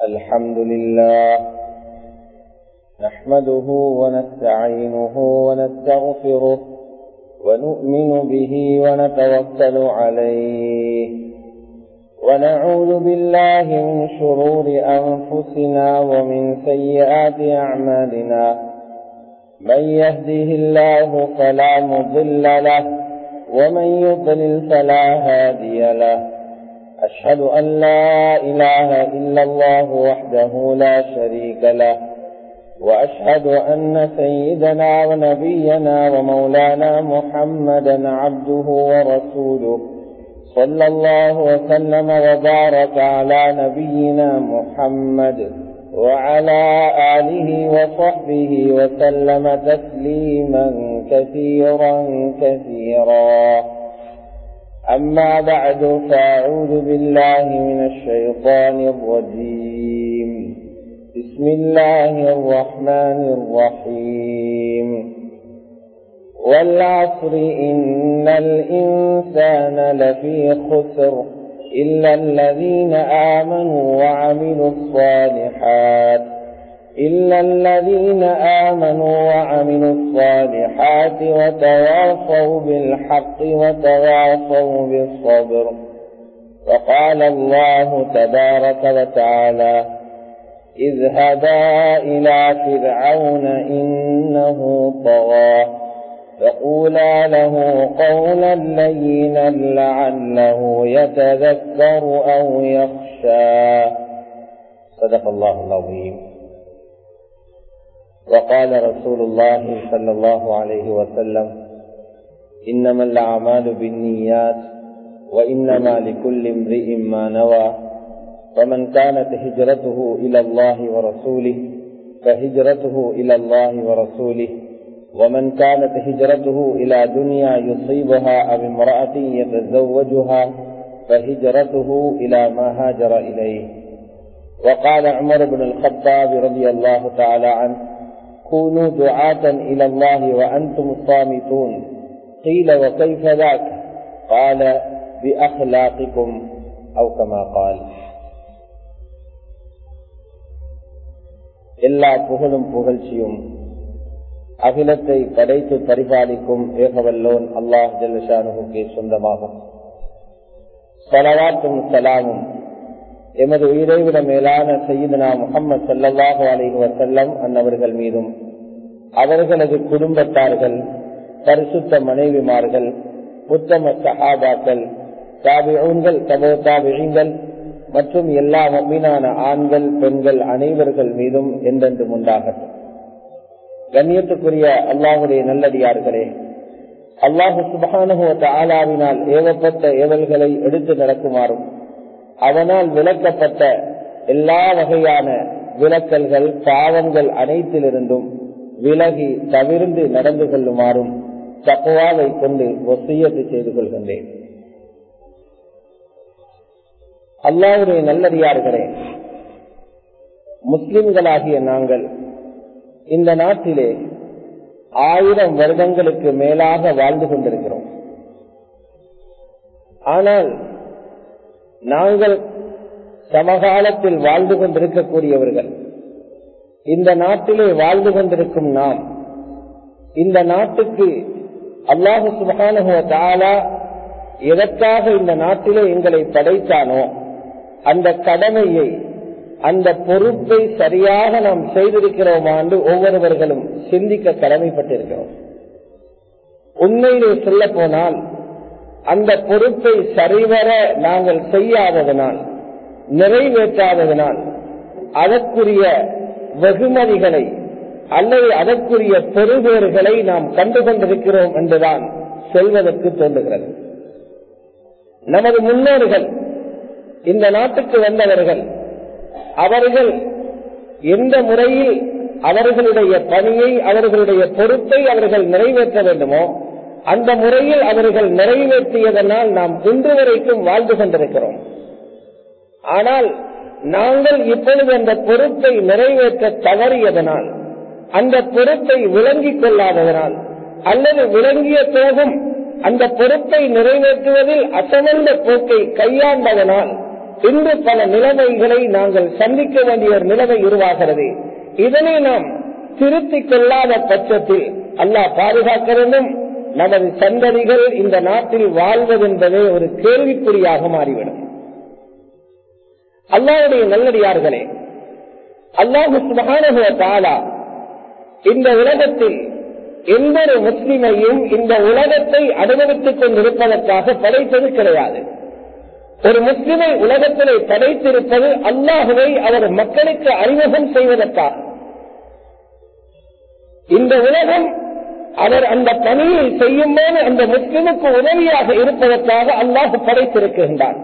الحمد لله نحمده ونستعينه ونستغفره ونؤمن به ونتوكل عليه ونعوذ بالله من شرور أنفسنا ومن سيئات أعمالنا من يهده الله فلا مضل له ومن يضلل فلا هادي له أشهد أن لا إله إلا الله وحده لا شريك له وأشهد أن سيدنا ونبينا ومولانا محمدا عبده ورسوله صلى الله وسلم وبارك على نبينا محمد وعلى آله وصحبه وسلم تسليما كثيرا كثيرا أما بعد فأعوذ بالله من الشيطان الرجيم بسم الله الرحمن الرحيم والعصر إن الإنسان لفي خسر إلا الذين آمنوا وعملوا الصالحات إلا الذين آمنوا وعملوا الصالحات وتواصوا بالحق وتواصوا بالصبر وقال الله تبارك وتعالى اذهبا إلى فرعون إنه طغى فقولا له قولا لينا لعله يتذكر أو يخشى صدق الله العظيم وقال رسول الله صلى الله عليه وسلم إنما الأعمال بالنيات وإنما لكل امرئ ما نوى ومن كانت هجرته إلى الله ورسوله فهجرته إلى الله ورسوله ومن كانت هجرته إلى دنيا يصيبها أو امرأة يتزوجها فهجرته إلى ما هاجر إليه وقال عمر بن الخطاب رضي الله تعالى عنه كونوا دعاة إلى الله وأنتم صامتون قيل وكيف ذاك قال بأخلاقكم أو كما قال எல்லா புகழும் புகழ்ச்சியும் அகிலத்தை படைத்து பரிபாலிக்கும் ஏகவல்லோன் அல்லாஹ் ஜல்லஷானுக்கு சொந்தமாகும் சலவாத்தும் சலாமும் எமது உயிரைவிட மேலான செய்தனா முகம்மது சல்லாஹு அலிஹி வசல்லம் அன்னவர்கள் மீதும் அவர்களது குடும்பத்தார்கள் பரிசுத்த மனைவிமார்கள் உத்தம சஹாபாக்கள் தாபிகள் தபோ தாபிகள் மற்றும் எல்லா மீனான ஆண்கள் பெண்கள் அனைவர்கள் மீதும் என்றென்றும் உண்டாகட்டும் கண்ணியத்துக்குரிய அல்லாஹுடைய நல்லடியார்களே அல்லாஹு சுபானுவ ஆலாவினால் ஏவப்பட்ட ஏவல்களை எடுத்து நடக்குமாறும் அவனால் விளக்கப்பட்ட எல்லா வகையான விளக்கல்கள் பாவங்கள் அனைத்திலிருந்தும் விலகி தவிர்ந்து நடந்து கொள்ளுமாறும் தக்குவாவை கொண்டு ஒசியத்து செய்து கொள்கின்றேன் அல்லாவுடைய நல்லடியார்களே முஸ்லிம்களாகிய நாங்கள் இந்த நாட்டிலே ஆயிரம் வருடங்களுக்கு மேலாக வாழ்ந்து கொண்டிருக்கிறோம் ஆனால் நாங்கள் சமகாலத்தில் வாழ்ந்து கொண்டிருக்கக்கூடியவர்கள் இந்த நாட்டிலே வாழ்ந்து கொண்டிருக்கும் நாம் இந்த நாட்டுக்கு அல்லாஹு சுபானுவ தாலா எதற்காக இந்த நாட்டிலே எங்களை படைத்தானோ அந்த கடமையை அந்த பொறுப்பை சரியாக நாம் செய்திருக்கிறோம் ஆண்டு ஒவ்வொருவர்களும் சிந்திக்க கடமைப்பட்டிருக்கிறோம் உண்மையிலே சொல்ல போனால் அந்த பொறுப்பை சரிவர நாங்கள் செய்யாததனால் நிறைவேற்றாததனால் அதற்குரிய வெகுமதிகளை அல்லது அதற்குரிய பெறுபேறுகளை நாம் கண்டுகொண்டிருக்கிறோம் என்றுதான் சொல்வதற்கு தோன்றுகிறது நமது முன்னோர்கள் இந்த நாட்டுக்கு வந்தவர்கள் அவர்கள் எந்த முறையில் அவர்களுடைய பணியை அவர்களுடைய பொறுப்பை அவர்கள் நிறைவேற்ற வேண்டுமோ அந்த முறையில் அவர்கள் நிறைவேற்றியதனால் நாம் இன்று வரைக்கும் வாழ்ந்து கொண்டிருக்கிறோம் ஆனால் நாங்கள் இப்பொழுது அந்த பொறுப்பை நிறைவேற்ற தவறியதனால் அந்த பொறுப்பை விளங்கிக் கொள்ளாததனால் அல்லது விளங்கிய போகும் அந்த பொறுப்பை நிறைவேற்றுவதில் அசமந்த போக்கை கையாண்டதனால் இன்று பல நிலைமைகளை நாங்கள் சந்திக்க வேண்டிய ஒரு நிலைமை உருவாகிறது இதனை நாம் திருத்திக் கொள்ளாத பட்சத்தில் அல்லாஹ் பாதுகாக்க வேண்டும் நமது சந்ததிகள் இந்த நாட்டில் வாழ்வதென்பதே ஒரு கேள்விக்குறியாக மாறிவிடும் அல்லாவுடைய நல்லடியார்களே அல்லாஹு சுபகானுகுவ தாலா இந்த உலகத்தில் எந்த ஒரு முஸ்லிமையும் இந்த உலகத்தை அனுபவித்துக் கொண்டிருப்பதற்காக படைத்தது கிடையாது ஒரு முஸ்லிமை உலகத்திலே படைத்திருப்பது அல்லாஹுவை அவர் மக்களுக்கு அறிமுகம் செய்வதற்காக இந்த உலகம் அவர் அந்த பணியை செய்யும் போது அந்த முஸ்லிமுக்கு உதவியாக இருப்பதற்காக அல்லாஹு படைத்திருக்கின்றான்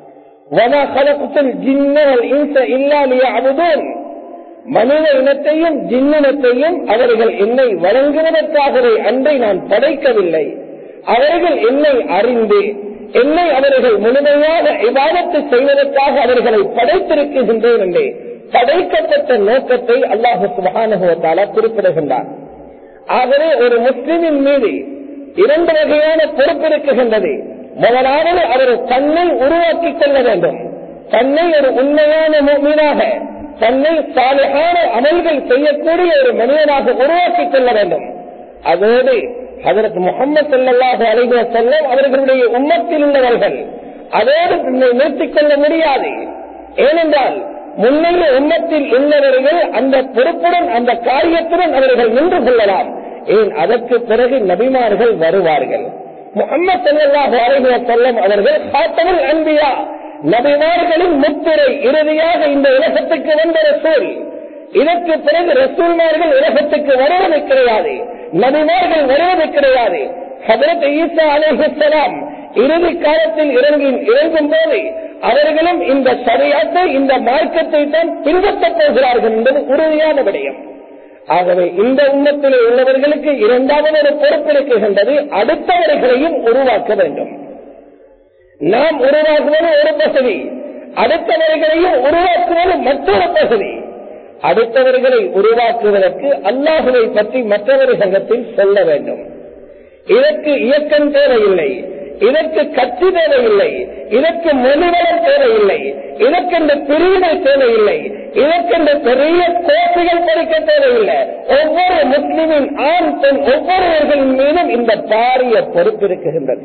மனித இனத்தையும் ஜின்னினத்தையும் அவர்கள் என்னை வழங்குவதற்காகவே அன்றை நான் படைக்கவில்லை அவர்கள் என்னை அறிந்து என்னை அவர்கள் முழுமையாக விவாதத்து செய்வதற்காக அவர்களை படைத்திருக்கின்றேன் என்றே படைக்கப்பட்ட நோக்கத்தை அல்லாஹு சுபகானுபவத்தால குறிப்பிடுகின்றார் ஆகவே ஒரு முஸ்லிமின் மீது இரண்டு வகையான பொறுப்பு இருக்குகின்றது முதலாவது அவர் தன்னை உருவாக்கிக் கொள்ள வேண்டும் தன்னை ஒரு உண்மையான மீனாக தன்னை சாலையான அமல்கள் செய்யக்கூடிய ஒரு மனிதனாக உருவாக்கிக் கொள்ள வேண்டும் அதோடு அதற்கு முகமது செல்லல்லாக அலைகிற செல்லம் அவர்களுடைய உம்மத்தில் உள்ளவர்கள் அதோடு தன்னை நிறுத்திக் கொள்ள முடியாது ஏனென்றால் முன்னைய உம்மத்தில் உள்ளவர்கள் அந்த பொறுப்புடன் அந்த காரியத்துடன் அவர்கள் நின்று கொள்ளலாம் ஏன் அதற்கு பிறகு நபிமார்கள் வருவார்கள் முகமது செல்லல்லாக அலைகிற செல்லம் அவர்கள் காத்தவல் அன்பியா நபிமார்களின் முத்திரை இறுதியாக இந்த உலகத்துக்கு வந்த ரசூல் இதற்கு பிறகு ரசூல்மார்கள் உலகத்துக்கு வருவது கிடையாது நபிமார்கள் வருவது கிடையாது ஹதரத் ஈசா அலேஹலாம் இறுதி காலத்தில் இறங்கி இறங்கும் போது அவர்களும் இந்த சரியாத்தை இந்த மார்க்கத்தை தான் பின்பற்றப் போகிறார்கள் என்பது உறுதியான விடயம் ஆகவே இந்த உண்மத்திலே உள்ளவர்களுக்கு இரண்டாவது ஒரு பொறுப்பு இருக்கின்றது அடுத்தவர்களையும் உருவாக்க வேண்டும் நாம் உருவாக்குவது ஒரு பகுதி அடுத்தவர்களையும் உருவாக்குவது மற்றொரு பகுதி அடுத்தவர்களை உருவாக்குவதற்கு அல்லாஹுவை பற்றி மற்றவர்களிடத்தில் சொல்ல வேண்டும் இதற்கு இயக்கம் தேவையில்லை இதற்கு கட்சி தேவையில்லை இதற்கு மொழிவளம் தேவையில்லை இதற்கென்ற பிரிவினை தேவையில்லை இதற்கென்ற பெரிய கோப்புகள் படிக்க தேவையில்லை ஒவ்வொரு முஸ்லிமின் ஆண் பெண் ஒவ்வொருவர்களின் மீதும் இந்த பாரிய பொறுப்பு இருக்குகின்றது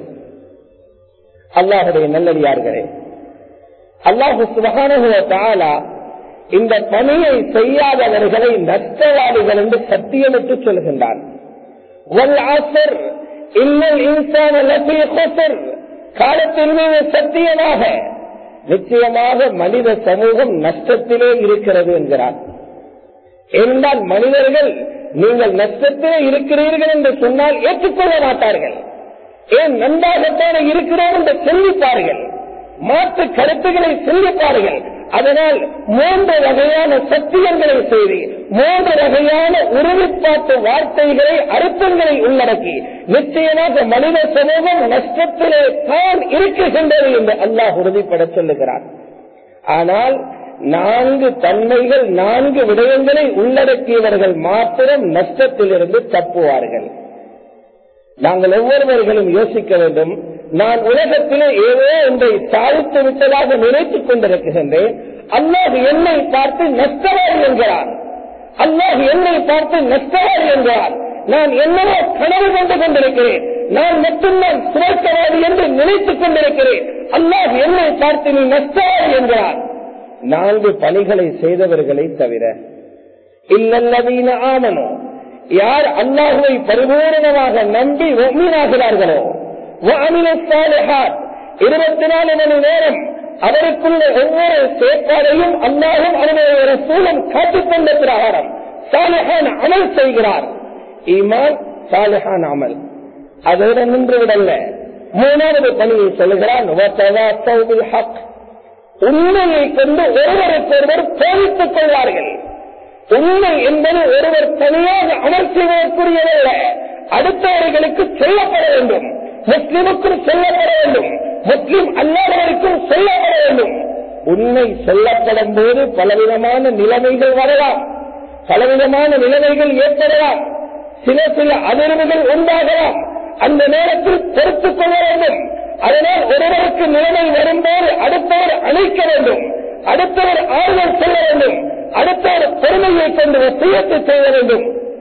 அல்லாஹுடைய நல்லடியார்களே அல்லாஹு சுபகானுவ இந்த பணியை செய்யாதவர்களை நஷ்டவாதிகள் என்று சத்தியமிட்டு சொல்கின்றான் காலத்தின் மீது சத்தியமாக நிச்சயமாக மனித சமூகம் நஷ்டத்திலே இருக்கிறது என்கிறார் ஏனென்றால் மனிதர்கள் நீங்கள் நஷ்டத்திலே இருக்கிறீர்கள் என்று சொன்னால் ஏற்றுக்கொள்ள மாட்டார்கள் ஏன் நன்றாகத்தானே இருக்கிறோம் என்று சிந்திப்பார்கள் மாற்று கருத்துக்களை சிந்திப்பார்கள் அதனால் மூன்று வகையான சத்தியங்களை செய்து மூன்று வகையான உறுதிப்பாட்டு வார்த்தைகளை அர்த்தங்களை உள்ளடக்கி நிச்சயமாக மனித சமூகம் நஷ்டத்திலே தான் இருக்குகின்றது என்று அல்லாஹ் உறுதிப்பட சொல்லுகிறார் ஆனால் நான்கு தன்மைகள் நான்கு விடயங்களை உள்ளடக்கியவர்கள் மாத்திரம் நஷ்டத்திலிருந்து தப்புவார்கள் நாங்கள் ஒவ்வொருவர்களும் யோசிக்க வேண்டும் நான் உலகத்திலே ஏதோ ஒன்றை சாதித்து விட்டதாக நினைத்துக் கொண்டிருக்கின்றேன் அல்லாஹ் என்னை பார்த்து நஷ்டவாதி என்கிறார் அல்லாஹ் என்னை பார்த்து நஷ்டவாதி என்கிறார் நான் என்னவோ கனவு கொண்டு கொண்டிருக்கிறேன் நான் மட்டும்தான் சுரக்கவாதி என்று நினைத்துக் கொண்டிருக்கிறேன் அல்லாஹ் என்னை பார்த்து நீ நஷ்டவாதி என்கிறார் நான்கு பணிகளை செய்தவர்களை தவிர இல்லல்லவீன ஆமனோ யார் அல்லாஹுவை பரிபூரணமாக நம்பி ஒம்மீனாகிறார்களோ இருபத்தி நாலு மணி நேரம் அவருக்குள்ள ஒவ்வொரு செயற்பாடையும் அல்லாஹும் அவருடைய ஒரு சூழல் காட்டிக்கொண்ட பிரகாரம் சாலிஹான் அமல் செய்கிறார் ஈமான் சாலிஹான் அமல் அதோட நின்று விடல்ல மூணாவது பணியை சொல்லுகிறான் உண்மையை கொண்டு ஒருவருக்கொருவர் போதித்துக் கொள்வார்கள் உண்மை என்பது ஒருவர் தனியாக அமல் செய்வதற்குரியதல்ல அடுத்தவர்களுக்கு சொல்லப்பட வேண்டும் முஸ்லிமுக்கும் சொல்லப்பட வேண்டும் முஸ்லிம் அல்லாதவருக்கும் சொல்லப்பட வேண்டும் உண்மை சொல்லப்படும் போது பலவிதமான நிலைமைகள் வரலாம் பலவிதமான நிலைமைகள் ஏற்படலாம் சில சில அதிர்வுகள் உண்டாகலாம் அந்த நேரத்தில் பொறுத்துக் கொள்ள வேண்டும் அதனால் ஒருவருக்கு நிலைமை வரும்போது அடுத்தவர் அழைக்க வேண்டும் அடுத்தவர் ஆறுதல் சொல்ல வேண்டும் அடுத்தவர் பொறுமையை கொண்டு வசியத்தை செய்ய வேண்டும்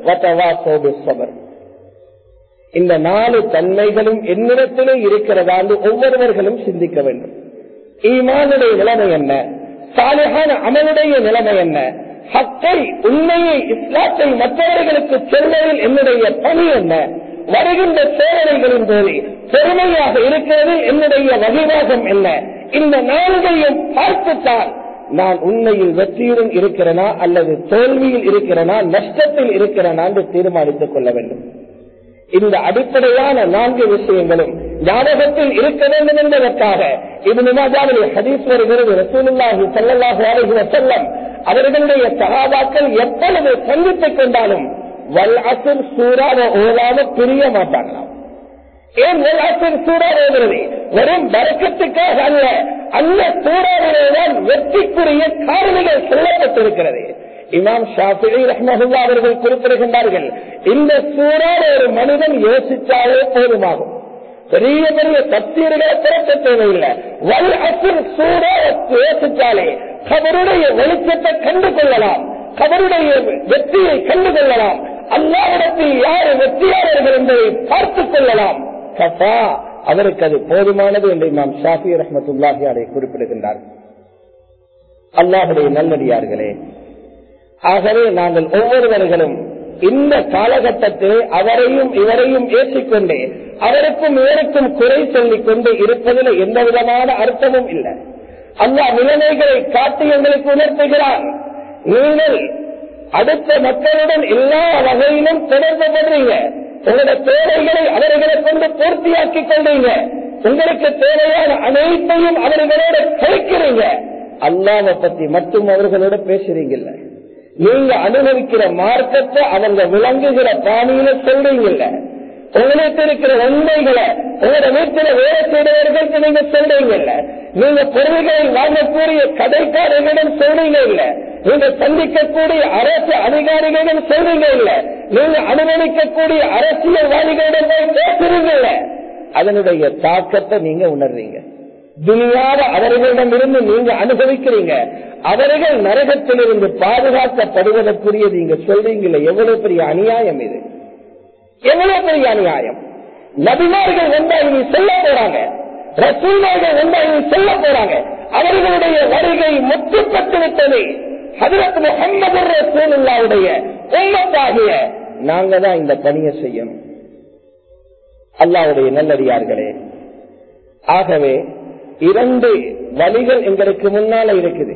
சபர் இந்த நாலு தன்மைகளும் என்னிடத்திலே இருக்கிறதா என்று ஒவ்வொருவர்களும் சிந்திக்க வேண்டும் ஈமானுடைய நிலைமை என்ன சாலிகான அமலுடைய நிலைமை என்ன ஹக்கை உண்மையை இஸ்லாத்தை மற்றவர்களுக்கு சொல்வதில் என்னுடைய பணி என்ன வருகின்ற சோதனைகளின் போது பொறுமையாக இருக்கிறது என்னுடைய வகைவாகம் என்ன இந்த நான்கையும் பார்த்துத்தான் நான் உண்மையில் வெற்றியுடன் இருக்கிறனா அல்லது தோல்வியில் இருக்கிறனா நஷ்டத்தில் இருக்கிறனா என்று தீர்மானித்துக் கொள்ள வேண்டும் இந்த அடிப்படையான நான்கு விஷயங்களும் ஞாபகத்தில் இருக்க வேண்டும் என்பதற்காக இது மாதாவில் ஹதீஸ் வருகிறது ரசூலுல்லாஹி சல்லல்லாஹு அலைஹி வஸல்லம் அவர்களுடைய சகாபாக்கள் எப்பொழுது சந்தித்துக் கொண்டாலும் வல் அசுர் சூறாவை ஓதாம பிரிய மாட்டாங்களாம் ஏன் வல் அசுர் சூறா ஓதுறது வெறும் வரக்கத்துக்காக அல்ல அந்த சூறாவிலேதான் வெற்றிக்குரிய காரணிகள் சொல்லப்பட்டிருக்கிறது இமாம் ஷாஃபி ரஹ்மஹுல்லா அவர்கள் குறிப்பிடுகின்றார்கள் இந்த சூறால ஒரு மனிதன் யோசித்தாலே போதுமாகும் பெரிய பெரிய தப்சீர்களை திறக்க தேவையில்லை வல் அசுர் சூறா யோசித்தாலே கபருடைய வெளிச்சத்தை கண்டு கொள்ளலாம் கபருடைய வெற்றியை கண்டு கொள்ளலாம் அல்லாவிடத்தில் யார் வெற்றியாளர்கள் என்பதை பார்த்துக் கொள்ளலாம் கஃபா அவருக்கு அது போதுமானது என்று இமாம் ஷாஃபி ரஹமத்துல்லாஹி அதை குறிப்பிடுகின்றார் அல்லாஹுடைய நல்லடியார்களே ஆகவே நாங்கள் ஒவ்வொருவர்களும் இந்த காலகட்டத்தில் அவரையும் இவரையும் ஏற்றிக்கொண்டே அவருக்கும் இவருக்கும் குறை சொல்லிக் கொண்டு இருப்பதில் எந்த விதமான அர்த்தமும் இல்லை அல்லாஹ் நிலைமைகளை காட்டி எங்களுக்கு உணர்த்துகிறார் நீங்கள் அடுத்த மக்களுடன் எல்லா வகையிலும் தொடர்பு படுறீங்க உங்களோட தேவைகளை அவர்களை கொண்டு பூர்த்தியாக்கிக் கொள்றீங்க உங்களுக்கு தேவையான அனைத்தையும் அவர்களோட கழிக்கிறீங்க அல்லாவை பத்தி மட்டும் அவர்களோட பேசுறீங்கல்ல நீங்க அனுபவிக்கிற மார்க்கத்தை அவங்க விளங்குகிற பாணியில சொல்றீங்கல்ல உங்களுக்கு இருக்கிற உண்மைகளை உங்களோட வீட்டில வேலை செய்தவர்களுக்கு நீங்க சொல்றீங்கல்ல நீங்க பொருள்களை வாங்கக்கூடிய கடைக்காரர்களிடம் சொல்றீங்க இல்ல நீங்க சந்திக்கக்கூடிய அரசு அதிகாரிகளிடம் சொல்றீங்க இல்ல நீங்க அனுமதிக்கக்கூடிய அரசியல்வாதிகளிடம் போய் பேசுறீங்க இல்ல அதனுடைய தாக்கத்தை நீங்க உணர்றீங்க துணியாத அவர்களிடம் இருந்து நீங்க அனுபவிக்கிறீங்க அவர்கள் நரகத்திலிருந்து பாதுகாக்கப்படுவதற்குரிய நீங்க சொல்றீங்கல்ல எவ்வளவு பெரிய அநியாயம் இது எவ்வளவு பெரிய அநியாயம் நபிமார்கள் வந்தா இனி சொல்ல போறாங்க ரசூல்மார்கள் வந்தா இனி சொல்ல போறாங்க அவர்களுடைய வருகை முற்றுப்பட்டு விட்டது ஹதரத் முகமது ரசூலுல்லாவுடைய உம்மத்தாகிய நாங்க தான் இந்த பணியை செய்யணும் அல்லாவுடைய நல்லடியார்களே ஆகவே இரண்டு வழிகள் எங்களுக்கு முன்னால இருக்குது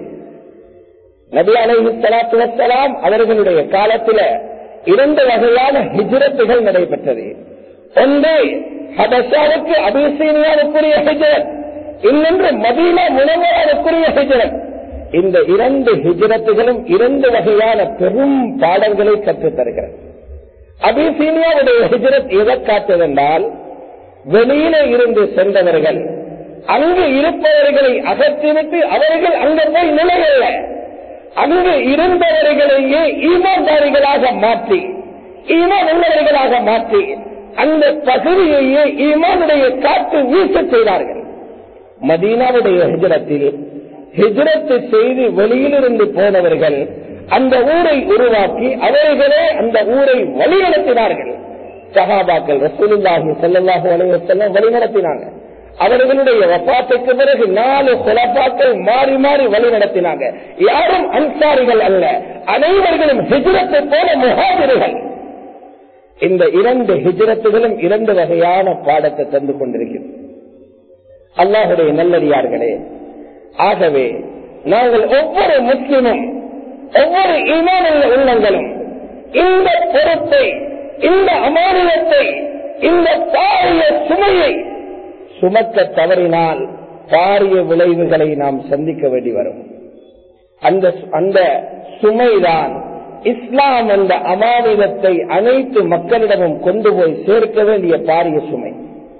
நபி அலைஹி சலாத்து வசலாம் அவர்களுடைய காலத்துல இரண்டு வகையான ஹிஜ்ரத்துகள் நடைபெற்றது ஒன்று ஹபஷாவுக்கு அபிசீனியாவுக்குரிய ஹிஜரத் இன்னொன்று மதீனா முனவராவுக்குரிய ஹிஜரத் இந்த இரண்டு ஹிஜரத்துகளும் இரண்டு வகையான பெரும் பாடங்களை கற்றுத் தருகிறது அபிசீனியாவுடைய ஹிஜரத் எதை காட்டுவென்றால் வெளியில இருந்து சென்றவர்கள் அங்கு இருப்பவர்களை அகற்றிவிட்டு அவர்கள் அங்க போய் நிலையல்ல அங்கு இருந்தவர்களையே ஈமான்தாரிகளாக மாற்றி ஈமான் உள்ளவர்களாக மாற்றி அந்த பகுதியையே ஈமானுடைய காற்று வீச செய்தார்கள் மதீனாவுடைய ஹிஜரத்தில் ஹிஜரத்து செய்து வெளியிலிருந்து போனவர்கள் அந்த ஊரை உருவாக்கி அவர்களே அந்த ஊரை வழிநடத்தினார்கள் சகாபாக்கள் ரசூலுல்லாஹி ஸல்லல்லாஹு அலைஹி வஸல்லம் வழிநடத்தினாங்க அவர்களுடைய வப்பாத்துக்கு பிறகு நாலு குலப்பாக்கள் மாறி மாறி வழி நடத்தினாங்க யாரும் அன்சாரிகள் அல்ல அனைவர்களும் ஹிஜரத்தை போல முகாதிர்கள் இந்த இரண்டு ஹிஜரத்துகளும் இரண்டு வகையான பாடத்தை தந்து கொண்டிருக்கிறது அல்லாஹுடைய நல்லடியார்களே ஆகவே நாங்கள் ஒவ்வொரு முஸ்லிமும் ஒவ்வொரு இமானுள்ள உள்ளங்களும் இந்த பொறுப்பை இந்த அமானியத்தை இந்த பாரிய சுமையை சுமக்க தவறினால் பாரிய விளைவுகளை நாம் சந்திக்க வேண்டி வரும் அந்த அந்த சுமைதான் இஸ்லாம் என்ற அமானிதத்தை அனைத்து மக்களிடமும் கொண்டு போய் சேர்க்க வேண்டிய பாரிய சுமை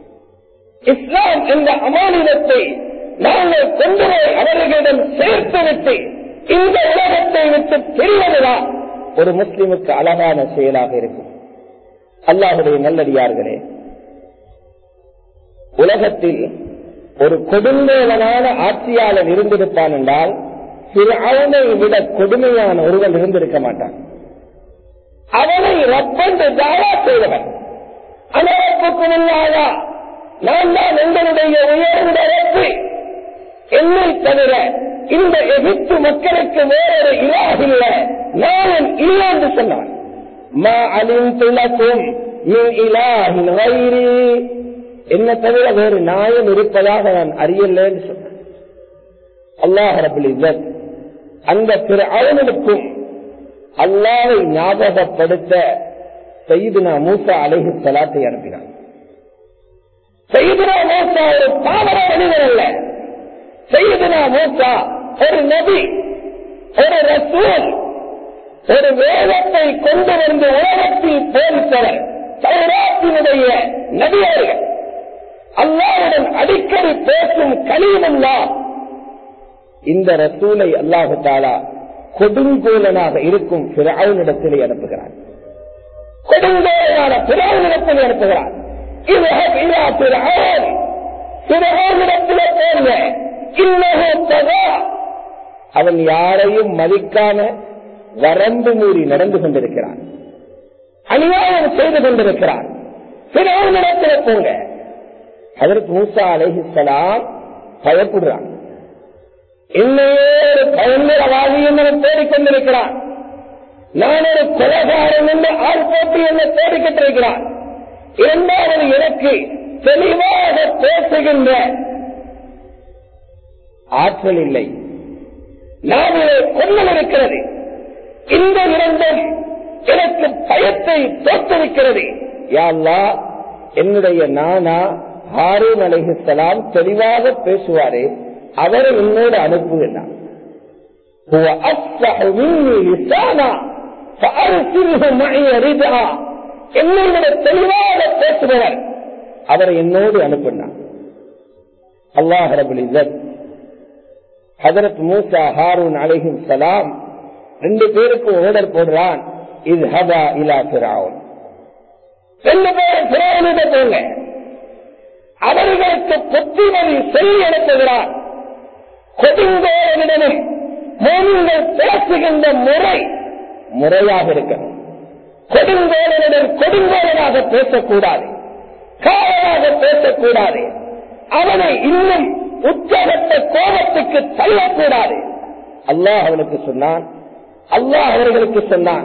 இஸ்லாம் என்ற அமானிதத்தை நாங்கள் கொண்டு போய் அவர்களிடம் சேர்த்துவிட்டு இந்த உலகத்தை விட்டு பிரிவதுதான் ஒரு முஸ்லிமுக்கு அழகான செயலாக இருக்கும் அல்லாஹுடைய நல்லடியார்களே உலகத்தில் ஒரு கொடுங்கோலனான ஆட்சியாளர் இருந்திருப்பான் என்றால் அவனை விட கொடுமையான ஒருவன் இருந்திருக்க மாட்டான் அவனை ரப்பென்று தாவா செய்தவன் அனரப்புக்கும் இல்லாதா நான் தான் உங்களுடைய உயர்ந்த ரப்பு என்னை தவிர இந்த எகிப்து மக்களுக்கு வேறொரு இலாகில்ல நான் இல்லை என்று சொன்னான் மா அலிம் துலக்கும் இலாகின் வயிறு என்ன தவிர வேறு நாயம் இருப்பதாக நான் அறியலன்னு சொன்னேன் அல்லாஹ் ரபுல் இஸ்ஸத் அந்த திரு அவனுக்கும் அல்லாவை ஞாபகப்படுத்த செய்துனா மூசா அழகு சலாத்தை அனுப்பினான் செய்துனா மூசா ஒரு பாவர மனிதர் அல்ல செய்துனா மூசா ஒரு நபி ஒரு ரசூல் ஒரு வேதத்தை கொண்டு வந்து உலகத்தில் போதித்தவர் சௌராத்தினுடைய நபியர்கள் அல்லாவுடன் அடிக்கடி பேசும் கலியமல்லா இந்த ரசூலை அல்லாஹு தாலா கொடுங்கோலனாக இருக்கும் பிறவுனிடத்திலே அனுப்புகிறார் கொடுங்கோலனான பிறவுனிடத்திலே அனுப்புகிறார் பிறவிடத்திலே போங்க இன்னகத்ததா அவன் யாரையும் மதிக்காம வரம்பு மீறி நடந்து கொண்டிருக்கிறான் அநியாயம் செய்து கொண்டிருக்கிறான் பிறவிடத்தில் போங்க அதற்கு மூசா அலைஹிஸ்லாம் பயப்படுறான் என்னையே ஒரு பயங்கரவாதி என்று தேடிக்கொண்டிருக்கிறான் நான் ஒரு கொலகாரன் என்று ஆள் போட்டு என்னை தேடிக்கிட்டிருக்கிறான் இரண்டாவது எனக்கு தெளிவாக பேசுகின்ற ஆற்றல் இல்லை நான் கொள்ளல் இருக்கிறது இந்த இரண்டும் எனக்கு பயத்தை தோற்றிருக்கிறது யாழ்லா என்னுடைய நானா ஹாரூன் அலைஹிஸ்லாம் தெளிவாக பேசுவாரே அவரை என்னோடு அனுப்புகிறார் என்னை விட தெளிவாக பேசுபவர் அவரை என்னோடு அனுப்பினார் அல்லாஹ் ரபுல் இசத் ஹதரத் மூசா ஹாரூன் அலைஹிம் சலாம் ரெண்டு பேருக்கும் ஓடர் போடுறான் இது ஹபா இலா பிராவன் ரெண்டு பேரும் பிராவனிட போங்க அவர்களுக்கு புத்திமதி சொல்லி அனுப்புகிறார் கொடுங்கோலனிடமும் மூமிங்கள் பேசுகின்ற முறை முறையாக இருக்கணும் கொடுங்கோலனிடம் கொடுங்கோலனாக பேசக்கூடாது காவலாக பேசக்கூடாது அவனை இன்னும் உச்சகத்த கோபத்துக்கு தள்ளக்கூடாது அல்லாஹ் அவனுக்கு சொன்னான் அல்லாஹ் அவர்களுக்கு சொன்னான்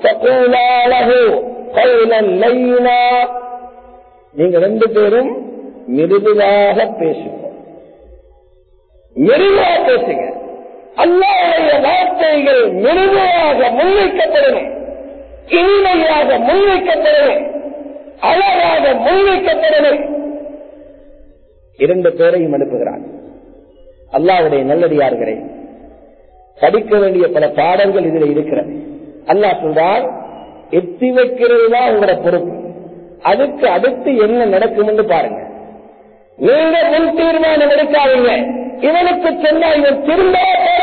நீங்க ரெண்டு பேரும் மிருதுவாக பேசுங்க மிருதுவாக பேசுங்க அல்லாவுடைய வார்த்தைகள் மிருதுவாக முன்வைக்கப்படணும் இனிமையாக முன்வைக்கப்படணும் அழகாக முன்வைக்கப்படணும் இரண்டு பேரையும் அனுப்புகிறான் அல்லாவுடைய நல்லடியார்களே படிக்க வேண்டிய பல பாடங்கள் இதுல இருக்கிறது அல்லாஹ் சொல்றார் எத்தி வைக்கிறது தான் உங்களோட பொறுப்பு அதுக்கு அடுத்து என்ன நடக்கும் என்று பாருங்க நீங்க முன் தீர்மானம் எடுக்காதீங்க இவனுக்கு சொன்னா இவன் திரும்ப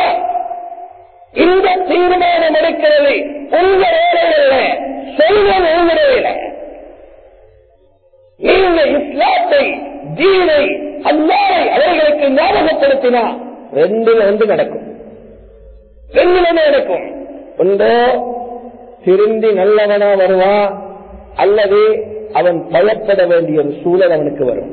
இந்த தீர்மானம் எடுக்கிறது உங்க வேலையில செல்வம் உங்களுடைய நீங்க இஸ்லாத்தை தீனை அல்லாவை அவர்களுக்கு ஞாபகப்படுத்தினா ரெண்டுல ஒன்று நடக்கும் ரெண்டுல நடக்கும் ஒன்றோ திருந்தி நல்லவனா வருவான் அல்லது அவன் பயப்பட வேண்டிய ஒரு சூழல் அவனுக்கு வரும்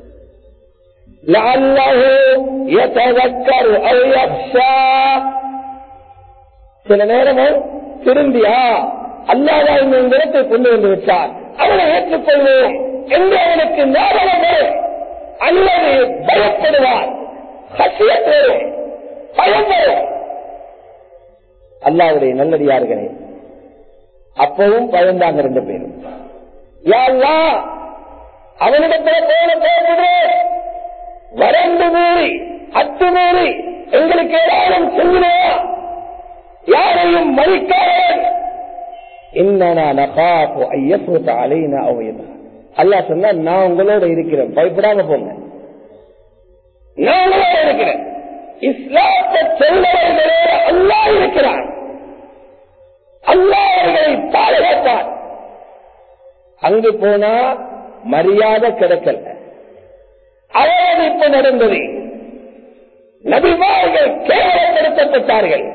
சில நேரமும் திரும்பியா அல்லாதா இந்த இடத்தை கொண்டு வந்து விட்டார் அவனை ஏற்றுக்கொள்வோம் என்று அவனுக்கு ஞாபகம் வரும் அல்லது பயப்படுவார் சசியத் வரும் பயம் வரும் அல்லாவுடைய நல்லடியார்களே அப்பவும் பயந்தாங்க ரெண்டு பேரும் யாழ்லா அவனிடத்துல போல பேசுகிறேன் வரண்டு மீறி அத்துமீறி எங்களுக்கு ஏதாவது சொல்லுவையா யாரையும் மதிக்காதவன் என்னன்னா நகாப்பு ஐயப்பூத்த அலைனா அவையதா அல்லா சொன்னா நான் உங்களோட இருக்கிறேன் பயப்படாம போங்க நான் உங்களோட இருக்கிறேன் இஸ்லாத்தை சொல்லுவர்களே அல்லா இருக்கிறான் அல்லா அவர்களை பாதுகாப்பான் அங்கு போனா மரியாதை கிடைக்கல அவரை அவமதிப்பு நடந்தது நபிமார்கள் கேவலப்படுத்தப்பட்டார்கள்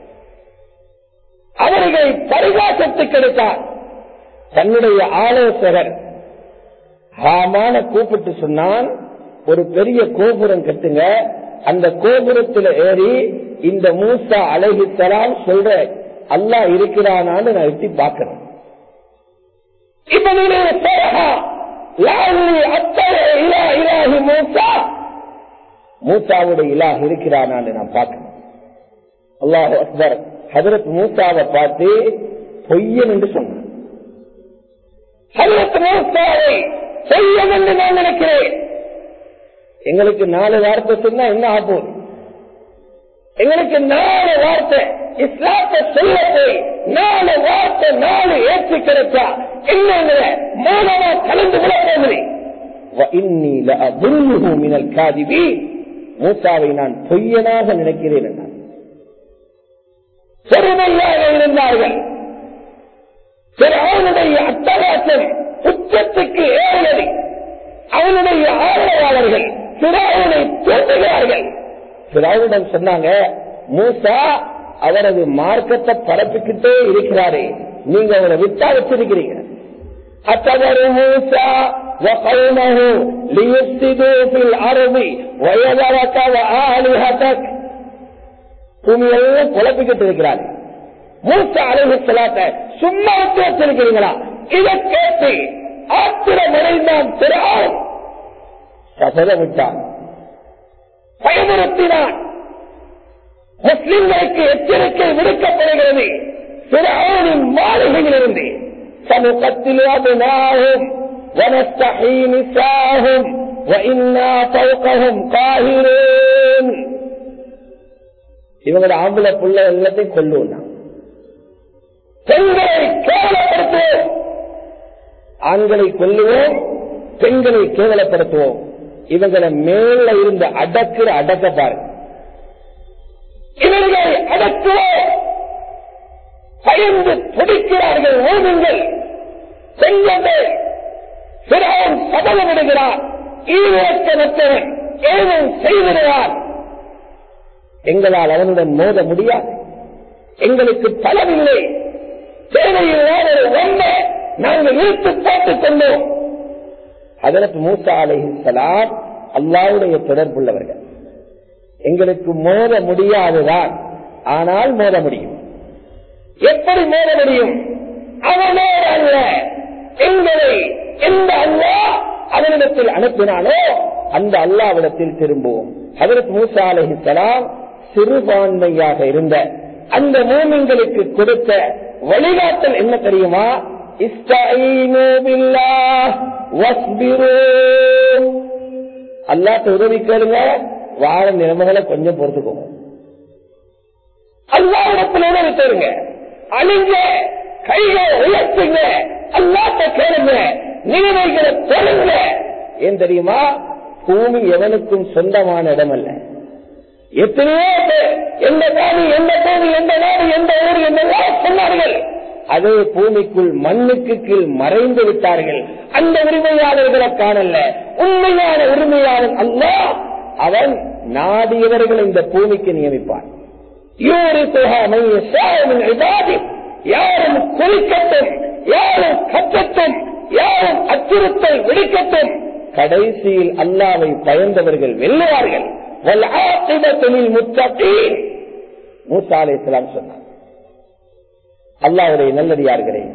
அவர்களை பரிகாசத்துக்கு எடுத்தார் தன்னுடைய ஆலோசகர் ஹாமான கூப்பிட்டு சொன்னான் ஒரு பெரிய கோபுரம் கட்டுங்க அந்த கோபுரத்தில் ஏறி இந்த மூசா அழகித்தலாம் சொல்ற அல்லா இருக்கிறானான்னு நான் எட்டி பார்க்கிறேன் இப்ப நீங்க சொல்றா, லாலி அத்தனை இலா இலாஹி மூசா மூசாவுடைய இலாஹ் இருக்கிறானான்னு நான் பார்க்கிறேன் அல்லாஹ் அக்பர் ஹதரத் மூசாவை பார்த்து பொய்யன் என்று சொன்னான் ஹதரத் மூசாவை பொய்யன் என்று நான் நினைக்கிறேன் எங்களுக்கு நாலு வார்த்தை சொன்னா என்ன ஆகும் எங்களுக்கு நாலு வார்த்தை இஸ்லாத்தை சொல்ல போய் நாலு வார்த்தை நாலு ஏற்றி கிடைச்சா என்ன மூலமா கலந்து விட போகுது மினல் காதிபி மூசாவை நான் பொய்யனாக நினைக்கிறேன் என்றான் பெருமையாக இருந்தார்கள் அவனுடைய அட்டகாசம் உச்சத்துக்கு ஏறியது அவனுடைய ஆதரவாளர்கள் பிறாவுனை தூண்டுகிறார்கள் பிறாவுடன் சொன்னாங்க மூசா அவரது மார்க்கத்தை பரப்பிக்கிட்டே இருக்கிறாரே நீங்க அவரை விட்டா வச்சிருக்கிறீங்க أتذر موسى وقومه ليفسدوا في الأرض ويذرك وآلهتك பூமியெல்லாம் குழப்பிக்கிட்டு இருக்கிறாரு மூசா அழகு செலாத்த சும்மா விட்டு வச்சிருக்கிறீங்களா இதை கேட்டு ஆத்திரமடைந்தான் பிறான் விட்டான் பயமுறுத்தினான் முஸ்லிம்களுக்கு எச்சரிக்கை விடுக்கப்படுகிறது பிறனின் மாளிகையிலிருந்து சமூகத்தில் அபினாகும் ونستحي نساهم وإنا فوقهم قاهرون இவங்களோட ஆம்பளை புள்ள எல்லாத்தையும் கொள்ளுவோம் பெண்களை கேவலப்படுத்துவோம் ஆண்களை கொல்லுவோம் பெண்களை கேவலப்படுத்துவோம் இவங்களை மேல இருந்து அடக்குற அடக்க பாருங்க இவர்களை அடக்குவோம் பயந்து துடிக்கிறார்கள் ஓடுங்கள் செல்லுங்கள் பிறகும் சபலம் விடுகிறார் ஈழத்தனத்தவன் ஏதும் செய்திருவார் எங்களால் அவனுடன் மோத முடியாது எங்களுக்கு பலமில்லை தேவையில்லாத ஒரு ஒன்றை நாங்கள் இழுத்து போட்டுக் கொண்டோம் அதற்கு மூசா அலைஹிஸ்லாம் அல்லாவுடைய தொடர்புள்ளவர்கள் எங்களுக்கு மோத முடியாதுதான் ஆனால் மோத முடியும் எப்படி மோத முடியும் அவனே அல்ல எங்களை எந்த அல்லா அவனிடத்தில் அனுப்பினானோ அந்த அல்லாவிடத்தில் திரும்புவோம் அதற்கு மூசா அலைஹிஸ்லாம் சிறுபான்மையாக இருந்த அந்த மூமிங்களுக்கு கொடுத்த வழிகாட்டல் என்ன தெரியுமா அல்லாட்ட உதவி கேளுங்க வாழ நிலைமைகளை கொஞ்சம் பொறுத்துக்கோங்க அல்லாவிடத்தில் உதவி தேருங்க அழிங்க கையை உயர்த்துங்க அல்லாட்ட கேளுங்க நிலைமைகளை தொழுங்க ஏன் தெரியுமா பூமி எவனுக்கும் சொந்தமான இடம் அல்ல எத்தனையோ பேர் எந்த காணி எந்த பூமி எந்த நாடு எந்த ஊர் என்றெல்லாம் சொன்னார்கள் அதே பூமிக்குள் மண்ணுக்கு கீழ் மறைந்து விட்டார்கள் அந்த உரிமையாளர்களை காணல உண்மையான உரிமையாளர் அல்ல அவன் நாடியவர்கள் இந்த பூமிக்கு நியமிப்பான் யாரும் குறிக்கட்டும் யாரும் கற்றட்டும் யாரும் அச்சுறுத்தல் விடுக்கட்டும் கடைசியில் அல்லாவை பயந்தவர்கள் வெல்லுவார்கள் முத்தீன் மூசா அலை இஸ்லாம் சொன்னார் அல்லாவுடைய நல்லடியார்களே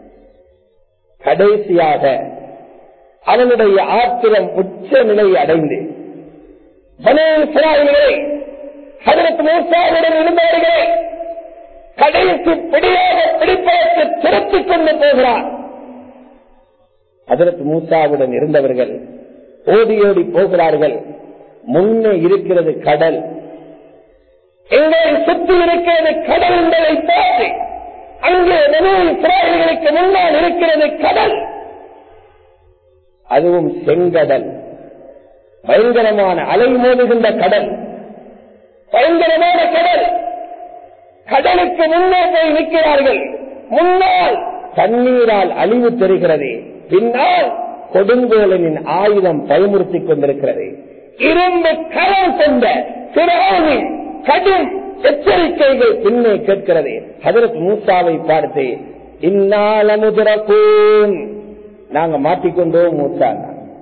கடைசியாக அவனுடைய ஆத்திரம் உச்ச நிலை அடைந்து பனேஸ்வராயிலே அதற்கு மூசாவுடன் இருந்தவர்களே கடைசி பிடியாக பிடிப்பதற்கு திருத்திக் கொண்டு போகிறார் அதற்கு மூசாவுடன் இருந்தவர்கள் ஓடி ஓடி போகிறார்கள் முன்னே இருக்கிறது கடல் எங்கே சுற்றி இருக்கிறது கடல் என்பதை பார்த்து அங்கே இஸ்ராயல்களுக்கு முன்னால் இருக்கிறது கடல் அதுவும் செங்கடல் பயங்கரமான அலை மோதுகின்ற கடல் பயங்கரமான கடல் கடலுக்கு முன்னே போய் நிற்கிறார்கள் முன்னால் தண்ணீரால் அழிவு பெறுகிறது பின்னால் கொடுங்கோலனின் ஆயுதம் பயமுறுத்திக் கொண்டிருக்கிறது இரும்பு கரம் கொண்ட பிறகு கடும் எச்சரிக்கைகள் பின்னே கேட்கிறது ஹதரத் மூசாவை பார்த்து இந்நாள முதிரக்கூன் நாங்க மாட்டிக்கொண்டோம் மூசா